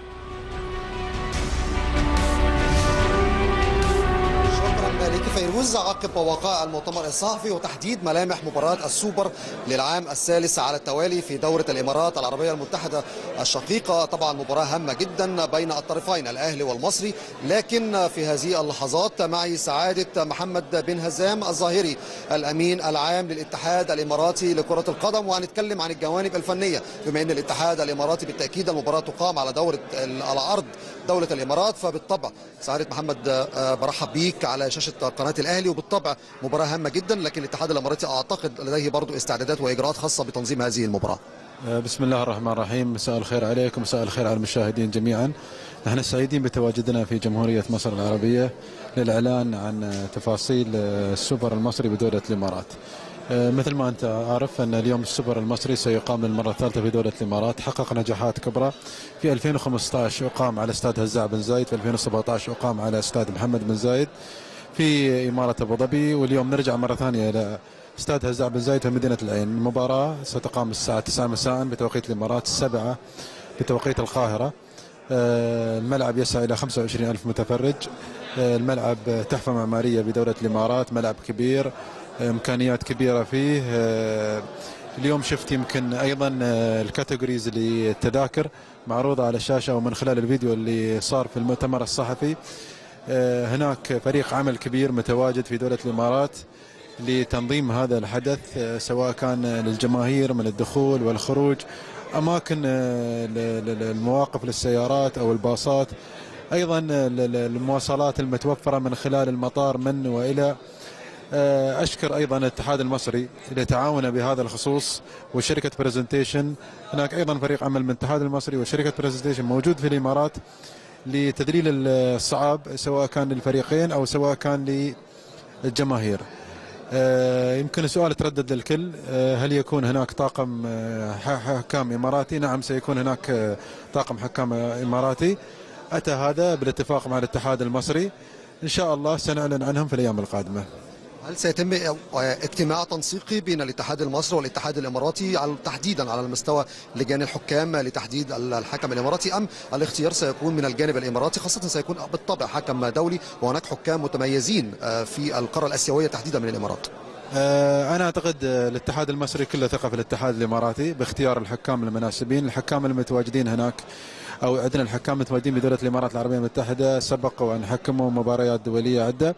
شكرا لك فيروز عقب وقائع المؤتمر الصحفي وتحديد ملامح مباراة السوبر للعام الثالث على التوالي في دورة الإمارات العربية المتحدة الشقيقة طبعا مباراة هامة جدا بين الطرفين الأهلي والمصري لكن في هذه اللحظات معي سعادة محمد بن هزام الظاهري الأمين العام للاتحاد الإماراتي لكرة القدم وهنتكلم عن الجوانب الفنية بما أن الاتحاد الإماراتي بالتأكيد المباراة تقام على دورة على أرض دولة الإمارات فبالطبع سعادة محمد آه، برحب بيك على شاشة قناة الأهلي وبالطبع مباراة هامة جدا لكن الاتحاد الإماراتي أعتقد لديه برضو استعدادات وإجراءات خاصة بتنظيم هذه المباراة بسم الله الرحمن الرحيم مساء الخير عليكم مساء الخير على المشاهدين جميعا نحن سعيدين بتواجدنا في جمهورية مصر العربية للإعلان عن تفاصيل السوبر المصري بدولة الإمارات مثل ما أنت عارف أن اليوم السوبر المصري سيقام للمرة الثالثة في دولة الإمارات حقق نجاحات كبرى في 2015 أقام على استاد هزاع بن زايد في 2017 أقام على استاد محمد بن زايد في إمارة أبو ظبي واليوم نرجع مرة ثانية إلى استاد هزاع بن زايد في مدينة العين المباراة ستقام الساعة 9 مساء بتوقيت الإمارات السبعة بتوقيت القاهرة آه، الملعب يسع إلى 25 ألف متفرج آه، الملعب تحفة معمارية بدولة الإمارات ملعب كبير آه، إمكانيات كبيرة فيه آه، اليوم شفت يمكن أيضا آه، الكاتيجوريز للتذاكر معروضة على الشاشة ومن خلال الفيديو اللي صار في المؤتمر الصحفي آه، هناك فريق عمل كبير متواجد في دولة الإمارات لتنظيم هذا الحدث آه، سواء كان للجماهير من الدخول والخروج أماكن آه، ل- ل- المواقف للسيارات أو الباصات أيضا ال- ال- المواصلات المتوفرة من خلال المطار من وإلى آه، أشكر أيضا الاتحاد المصري لتعاونه بهذا الخصوص وشركة برزنتيشن هناك أيضا فريق عمل من الاتحاد المصري وشركة برزنتيشن موجود في الإمارات لتذليل الصعاب سواء كان للفريقين أو سواء كان للجماهير آه، يمكن السؤال تردد للكل آه، هل يكون هناك طاقم آه، ح- حكام إماراتي نعم سيكون هناك آه، طاقم حكام إماراتي أتى هذا بالاتفاق مع الاتحاد المصري إن شاء الله سنعلن عنهم في الأيام القادمة هل سيتم اجتماع تنسيقي بين الاتحاد المصري والاتحاد الاماراتي على تحديدا على المستوى لجان الحكام لتحديد الحكم الاماراتي ام الاختيار سيكون من الجانب الاماراتي خاصه سيكون بالطبع حكم دولي وهناك حكام متميزين آه، في القاره الاسيويه تحديدا من الامارات آه، أنا أعتقد آه، الاتحاد المصري كله ثقة في الاتحاد الإماراتي باختيار الحكام المناسبين الحكام المتواجدين هناك أو عندنا الحكام المتواجدين بدولة الإمارات العربية المتحدة سبقوا أن حكموا مباريات دولية عدة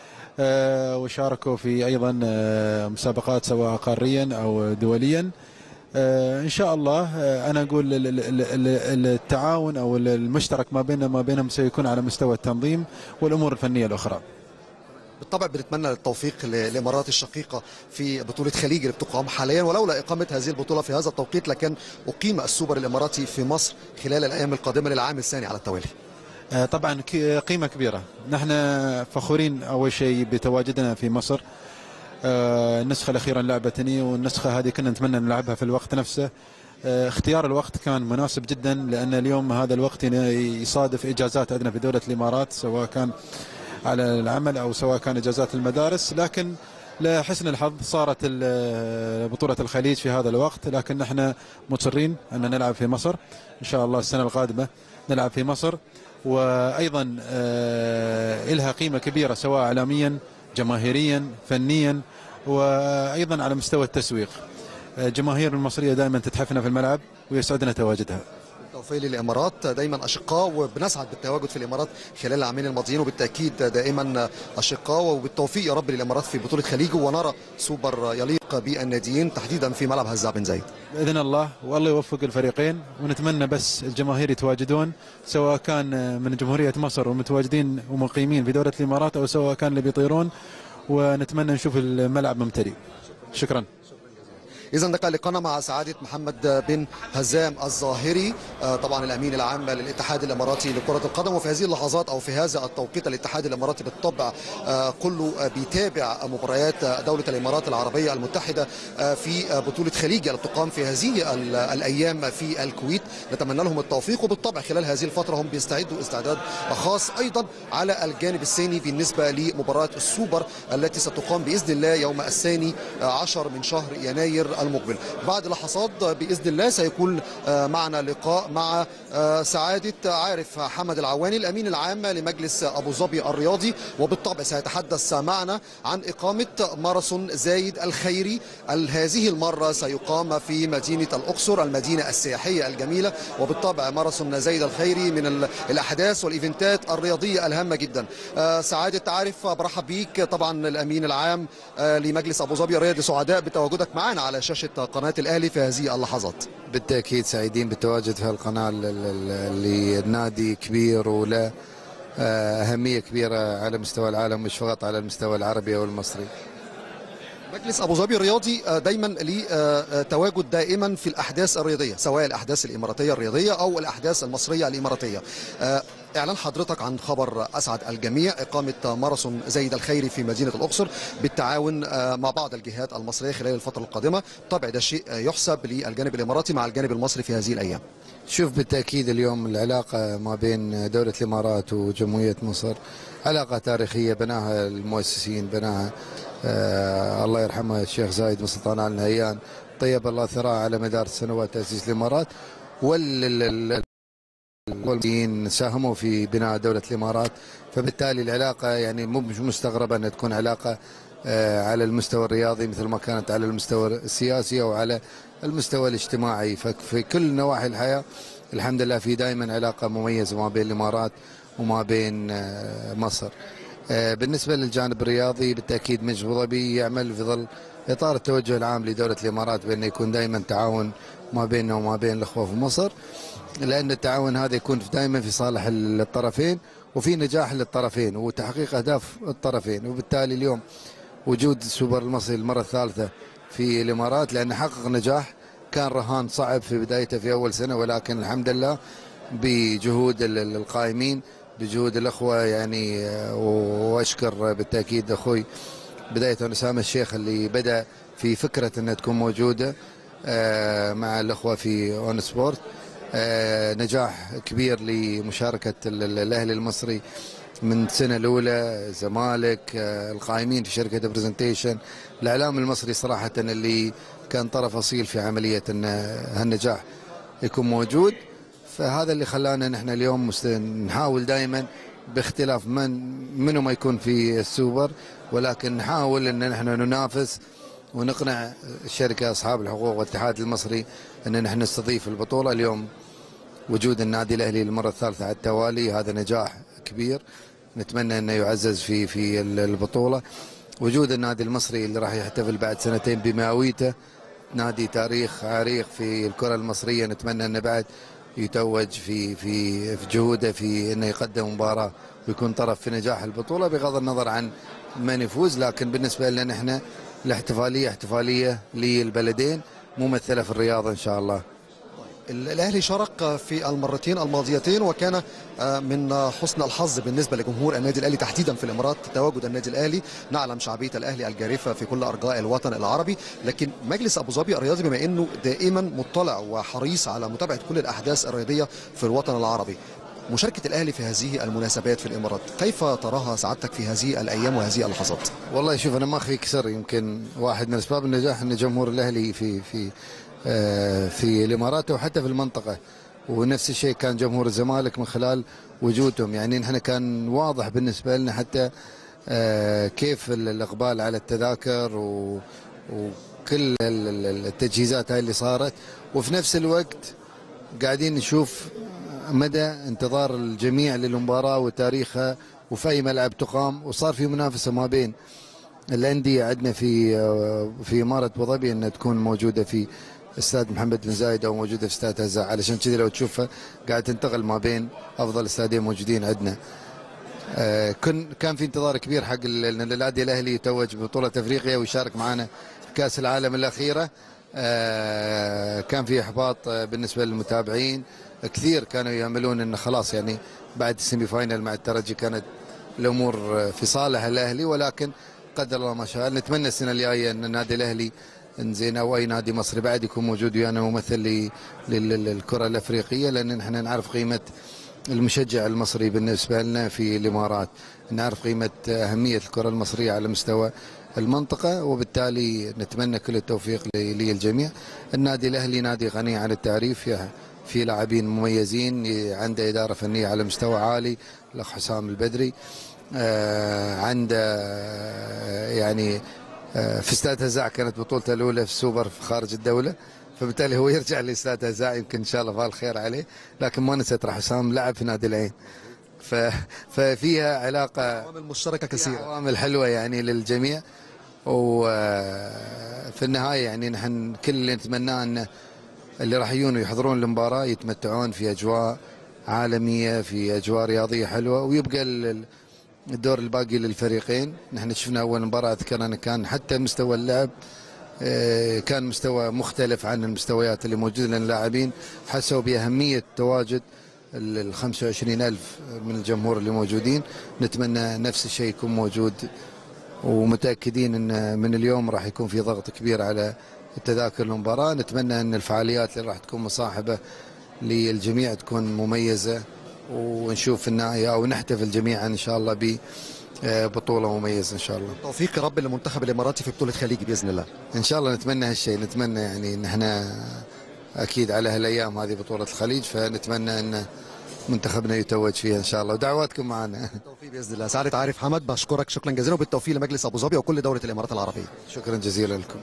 آه، وشاركوا في أيضا آه، مسابقات سواء قاريا أو دوليا آه، ان شاء الله آه، انا اقول ال- ال- ال- ال- التعاون او المشترك ما بيننا ما بينهم سيكون على مستوى التنظيم والامور الفنيه الاخرى بالطبع بنتمنى التوفيق للامارات الشقيقه في بطوله خليج اللي بتقام حاليا ولولا اقامه هذه البطوله في هذا التوقيت لكان اقيم السوبر الاماراتي في مصر خلال الايام القادمه للعام الثاني على التوالي آه، طبعا ك- قيمة كبيرة نحن فخورين أول شيء بتواجدنا في مصر آه، النسخة الأخيرة لعبتني والنسخة هذه كنا نتمنى نلعبها في الوقت نفسه آه، اختيار الوقت كان مناسب جدا لأن اليوم هذا الوقت ين- يصادف إجازات عندنا في دولة الإمارات سواء كان على العمل أو سواء كان إجازات المدارس لكن لحسن الحظ صارت ال- بطولة الخليج في هذا الوقت لكن نحن مصرين أن نلعب في مصر إن شاء الله السنة القادمة نلعب في مصر وأيضا آه، إلها قيمة كبيرة سواء إعلاميا جماهيريا فنيا وأيضا على مستوى التسويق آه، الجماهير المصرية دائما تتحفنا في الملعب ويسعدنا تواجدها بالتوفيق للامارات دايما اشقاء وبنسعد بالتواجد في الامارات خلال العامين الماضيين وبالتاكيد دائما اشقاء وبالتوفيق يا رب للامارات في بطوله خليج ونرى سوبر يليق بالناديين تحديدا في ملعب هزاع بن زايد باذن الله والله يوفق الفريقين ونتمنى بس الجماهير يتواجدون سواء كان من جمهوريه مصر ومتواجدين ومقيمين في دوله الامارات او سواء كان اللي بيطيرون ونتمنى نشوف الملعب ممتلئ شكرا اذا ده كان لقاءنا مع سعاده محمد بن هزام الظاهري آه، طبعا الامين العام للاتحاد الاماراتي لكره القدم وفي هذه اللحظات او في هذا التوقيت الاتحاد الاماراتي بالطبع آه، كله آه، بيتابع مباريات آه، دوله الامارات العربيه المتحده آه، في آه، بطوله خليج اللي بتقام في هذه ال- الايام في الكويت نتمنى لهم التوفيق وبالطبع خلال هذه الفتره هم بيستعدوا استعداد خاص ايضا على الجانب الثاني بالنسبه لمباراه السوبر التي ستقام باذن الله يوم الثاني عشر من شهر يناير المقبل بعد لحظات باذن الله سيكون آه، معنا لقاء مع آه، سعاده عارف حمد العواني الامين العام لمجلس ابو ظبي الرياضي وبالطبع سيتحدث معنا عن اقامه ماراثون زايد الخيري ال- هذه المره سيقام في مدينه الاقصر المدينه السياحيه الجميله وبالطبع ماراثون زايد الخيري من ال- الاحداث والايفنتات الرياضيه الهامه جدا آه، سعاده عارف برحب بيك طبعا الامين العام آه، لمجلس ابو ظبي الرياضي سعداء بتواجدك معنا على شاشه قناه الاهلي في هذه اللحظات بالتأكيد سعيدين بالتواجد في هالقناة ال- ال- ال- اللي النادي كبير وله آه، أهمية كبيرة على مستوى العالم مش فقط على المستوى العربي أو المصري مجلس ابو ظبي الرياضي آه، دايما ليه آه، آه، تواجد دائما في الاحداث الرياضيه سواء الاحداث الاماراتيه الرياضيه او الاحداث المصريه الاماراتيه آه، اعلان حضرتك عن خبر اسعد الجميع اقامه ماراثون زايد الخيري في مدينه الاقصر بالتعاون آه، مع بعض الجهات المصريه خلال الفتره القادمه طبعا ده شيء آه، يحسب للجانب الاماراتي مع الجانب المصري في هذه الايام شوف بالتأكيد اليوم العلاقة ما بين دولة الإمارات وجمهورية مصر علاقة تاريخية بناها المؤسسين بناها آه الله يرحمه الشيخ زايد بن سلطان آل نهيان طيب الله ثراه على مدار سنوات تأسيس الإمارات وال والمسؤولين ساهموا في بناء دولة الإمارات فبالتالي العلاقة يعني مو مش مستغربة أن تكون علاقة آه، على المستوى الرياضي مثل ما كانت على المستوى السياسي أو على المستوى الاجتماعي ففي كل نواحي الحياة الحمد لله في دائما علاقة مميزة ما بين الإمارات وما بين آه، مصر آه، بالنسبة للجانب الرياضي بالتأكيد مجلس أبو ظبي يعمل في ظل إطار التوجه العام لدولة الإمارات بأنه يكون دائما تعاون ما بيننا وما بين الأخوة في مصر لأن التعاون هذا يكون دائما في صالح الطرفين وفي نجاح للطرفين وتحقيق أهداف الطرفين وبالتالي اليوم وجود السوبر المصري المرة الثالثة في الإمارات لأنه حقق نجاح كان رهان صعب في بدايته في أول سنة ولكن الحمد لله بجهود ال- ال- القائمين بجهود الأخوة يعني آه، وأشكر بالتأكيد أخوي بداية أسامة الشيخ اللي بدأ في فكرة أنها تكون موجودة آه، مع الأخوة في أون سبورت آه، نجاح كبير لمشاركة ال- ال- الأهلي المصري من السنة الأولى زمالك آه، القائمين في شركة برزنتيشن الإعلام المصري صراحة اللي كان طرف أصيل في عملية أن هالنجاح يكون موجود فهذا اللي خلانا نحن اليوم مست- نحاول دائما باختلاف من منو ما يكون في السوبر ولكن نحاول ان نحن ننافس ونقنع الشركه اصحاب الحقوق والاتحاد المصري ان نحن نستضيف البطوله اليوم وجود النادي الاهلي للمره الثالثه على التوالي هذا نجاح كبير نتمنى انه يعزز في في البطوله وجود النادي المصري اللي راح يحتفل بعد سنتين بمئويته نادي تاريخ عريق في الكره المصريه نتمنى انه بعد يتوج في في في جهوده في انه يقدم مباراه ويكون طرف في نجاح البطوله بغض النظر عن من يفوز لكن بالنسبه لنا احنا الاحتفاليه احتفاليه للبلدين ممثله في الرياضه ان شاء الله. الأهلي شارك في المرتين الماضيتين وكان آه، من حسن الحظ بالنسبة لجمهور النادي الأهلي تحديدا في الإمارات تواجد النادي الأهلي نعلم شعبية الأهلي الجارفة في كل أرجاء الوطن العربي لكن مجلس أبو ظبي الرياضي بما أنه دائما مطلع وحريص على متابعة كل الأحداث الرياضية في الوطن العربي مشاركة الأهلي في هذه المناسبات في الإمارات كيف تراها سعادتك في هذه الأيام وهذه اللحظات والله شوف انا ما اخفيك سر يمكن واحد من اسباب النجاح ان جمهور الاهلي في في آه، في الامارات وحتى في المنطقه ونفس الشيء كان جمهور الزمالك من خلال وجودهم يعني نحن كان واضح بالنسبه لنا حتى آه، كيف ال- الاقبال على التذاكر و وكل ال- ال- التجهيزات هاي اللي صارت وفي نفس الوقت قاعدين نشوف مدى انتظار الجميع للمباراة وتاريخها وفي أي ملعب تقام وصار في منافسة ما بين الأندية عندنا في في إمارة أبو ظبي أنها تكون موجودة في استاد محمد بن زايد أو موجودة في استاد هزاع علشان كذا لو تشوفها قاعد تنتقل ما بين أفضل استادين موجودين عندنا آه، كن كان في انتظار كبير حق ال- ان النادي الاهلي يتوج ببطوله افريقيا ويشارك معنا في كاس العالم الاخيره آه، كان في احباط آه، بالنسبه للمتابعين كثير كانوا ياملون انه خلاص يعني بعد السيمي فاينل مع الترجي كانت الامور آه، في صالح الاهلي ولكن قدر الله ما شاء نتمنى السنه الجايه ان النادي الاهلي انزين او اي نادي مصري بعد يكون موجود ويانا ممثل ل- لل- للكره الافريقيه لان نحن نعرف قيمه المشجع المصري بالنسبة لنا في الإمارات نعرف قيمة أهمية الكرة المصرية على مستوى المنطقة وبالتالي نتمنى كل التوفيق ل- للجميع النادي الأهلي نادي غني عن التعريف فيه- في لاعبين مميزين عنده إدارة فنية على مستوى عالي الأخ حسام البدري آه، عنده آه، يعني آه، في استاد هزاع كانت بطولته الأولى في السوبر في خارج الدولة فبالتالي هو يرجع لاستاد هزاع يمكن ان شاء الله فالخير عليه لكن ما نسيت راح حسام لعب في نادي العين ف... ففيها علاقه عوامل مشتركه كثيره عوامل حلوه يعني للجميع وفي النهايه يعني نحن كل اللي نتمناه ان اللي راح يجون ويحضرون المباراه يتمتعون في اجواء عالميه في اجواء رياضيه حلوه ويبقى ال- الدور الباقي للفريقين نحن شفنا اول مباراه اذكر أنا كان حتى مستوى اللعب آه، كان مستوى مختلف عن المستويات اللي موجودة لأن اللاعبين حسوا بأهمية تواجد ال 25 ألف من الجمهور اللي موجودين نتمنى نفس الشيء يكون موجود ومتأكدين أن من اليوم راح يكون في ضغط كبير على التذاكر المباراة نتمنى أن الفعاليات اللي راح تكون مصاحبة للجميع تكون مميزة ونشوف في النهاية أو نحتفل جميعا إن شاء الله ببطولة مميزة إن شاء الله توفيق يا رب للمنتخب الاماراتي في بطوله خليجي باذن الله إن شاء الله نتمنى هالشيء نتمنى يعني إن احنا أكيد على هالأيام هذه بطولة الخليج فنتمنى أن منتخبنا يتوج فيها إن شاء الله ودعواتكم معنا بالتوفيق باذن الله سعاده عارف حمد بشكرك شكرا جزيلا وبالتوفيق لمجلس ابو ظبي وكل دوله الامارات العربيه شكرا جزيلا لكم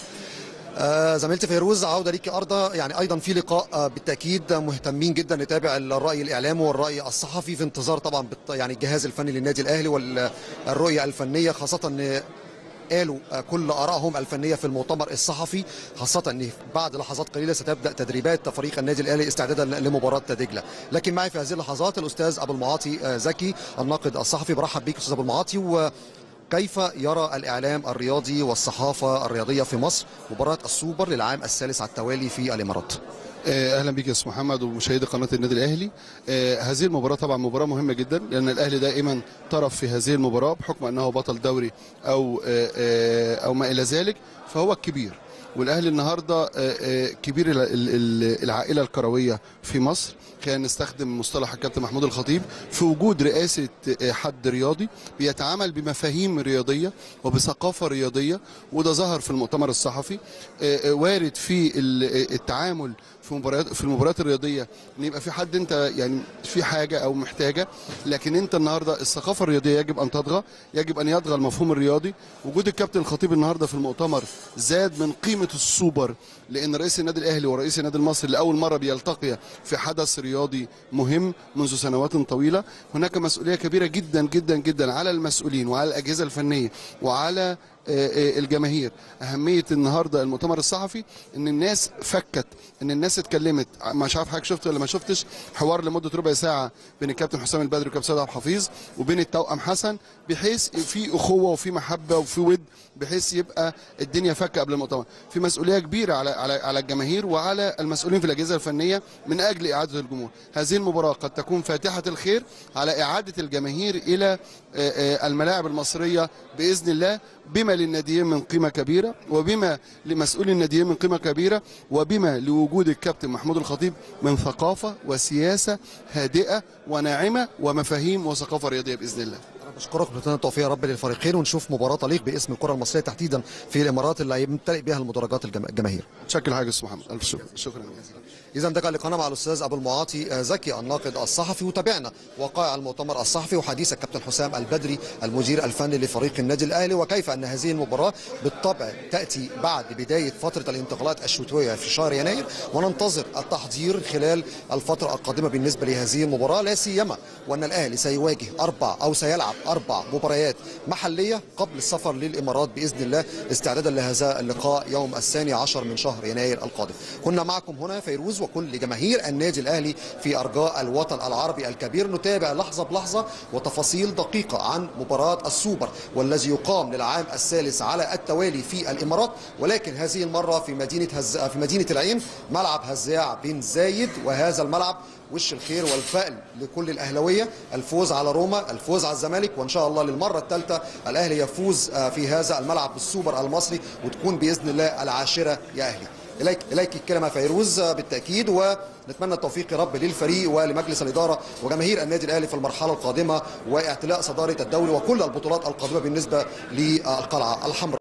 آه زميلتي فيروز عوده ليكي ارضا يعني ايضا في لقاء آه بالتاكيد مهتمين جدا نتابع الراي الاعلامي والراي الصحفي في انتظار طبعا بالط- يعني الجهاز الفني للنادي الاهلي والرؤيه الفنيه خاصه ان قالوا آه، كل ارائهم الفنيه في المؤتمر الصحفي خاصه ان بعد لحظات قليله ستبدا تدريبات فريق النادي الاهلي استعدادا لمباراه دجله لكن معي في هذه اللحظات الاستاذ ابو المعاطي آه، زكي الناقد الصحفي برحب بيك استاذ ابو المعاطي و كيف يرى الإعلام الرياضي والصحافة الرياضية في مصر مباراة السوبر للعام الثالث على التوالي في الإمارات آه، اهلا بك يا استاذ محمد ومشاهدي قناه النادي الاهلي آه، هذه المباراه طبعا مباراه مهمه جدا لان الاهلي دائما طرف في هذه المباراه بحكم انه بطل دوري او آه، آه، او ما الى ذلك فهو الكبير والاهلي النهارده آه، آه، كبير ال- ال- العائله الكرويه في مصر كان نستخدم مصطلح الكابتن محمود الخطيب في وجود رئاسه آه، حد رياضي بيتعامل بمفاهيم رياضيه وبثقافه رياضيه وده ظهر في المؤتمر الصحفي آه، آه، وارد في ال- آه، التعامل في مباريات في المباريات الرياضيه ان يبقى في حد انت يعني في حاجه او محتاجه لكن انت النهارده الثقافه الرياضيه يجب ان تطغى يجب ان يطغى المفهوم الرياضي وجود الكابتن الخطيب النهارده في المؤتمر زاد من قيمه السوبر لان رئيس النادي الاهلي ورئيس النادي المصري لاول مره بيلتقيا في حدث رياضي مهم منذ سنوات طويله هناك مسؤوليه كبيره جدا جدا جدا على المسؤولين وعلى الاجهزه الفنيه وعلى آه، آه، الجماهير اهميه النهارده المؤتمر الصحفي ان الناس فكت ان الناس اتكلمت مش عارف حضرتك شفت ولا ما شفتش حوار لمده ربع ساعه بين الكابتن حسام البدري والكابتن سيد عبد الحفيظ وبين التوأم حسن بحيث في اخوه وفي محبه وفي ود بحيث يبقى الدنيا فكه قبل المؤتمر في مسؤوليه كبيره على على على الجماهير وعلى المسؤولين في الاجهزه الفنيه من اجل اعاده الجمهور هذه المباراه قد تكون فاتحه الخير على اعاده الجماهير الى آه، آه، الملاعب المصريه باذن الله بما للناديين من قيمه كبيره وبما لمسؤولي الناديين من قيمه كبيره وبما لوجود الكابتن محمود الخطيب من ثقافه وسياسه هادئه وناعمه ومفاهيم وثقافه رياضيه باذن الله بشكرك بنتمنى التوفيق يا رب للفريقين ونشوف مباراة تليق باسم الكرة المصرية تحديدا في الإمارات اللي يمتلئ بها المدرجات الجم- الجماهير شكل حاجه استاذ محمد الف شكر شكرا إذا ده كان لقاءنا مع الأستاذ أبو المعاطي آه، زكي الناقد الصحفي وتابعنا وقائع المؤتمر الصحفي وحديث الكابتن حسام البدري المدير الفني لفريق النادي الأهلي وكيف أن هذه المباراة بالطبع تأتي بعد بداية فترة الانتقالات الشتوية في شهر يناير وننتظر التحضير خلال الفترة القادمة بالنسبة لهذه المباراة لا سيما وأن الأهلي سيواجه أربع أو سيلعب أربع مباريات محلية قبل السفر للإمارات بإذن الله استعدادا لهذا اللقاء يوم الثاني عشر من شهر يناير القادم كنا معكم هنا فيروز وكل جماهير النادي الأهلي في أرجاء الوطن العربي الكبير نتابع لحظة بلحظة وتفاصيل دقيقة عن مباراة السوبر والذي يقام للعام الثالث على التوالي في الإمارات ولكن هذه المرة في مدينة هز... في مدينة العين ملعب هزاع بن زايد وهذا الملعب وش الخير والفأل لكل الأهلوية الفوز على روما الفوز على الزمالك وإن شاء الله للمرة الثالثة الأهلي يفوز آه، في هذا الملعب بالسوبر المصري وتكون بإذن الله العاشرة يا أهلي إليك إليك الكلمة فيروز آه، بالتأكيد ونتمنى التوفيق يا رب للفريق ولمجلس الإدارة وجماهير النادي الأهلي في المرحلة القادمة واعتلاء صدارة الدوري وكل البطولات القادمة بالنسبة للقلعة الحمراء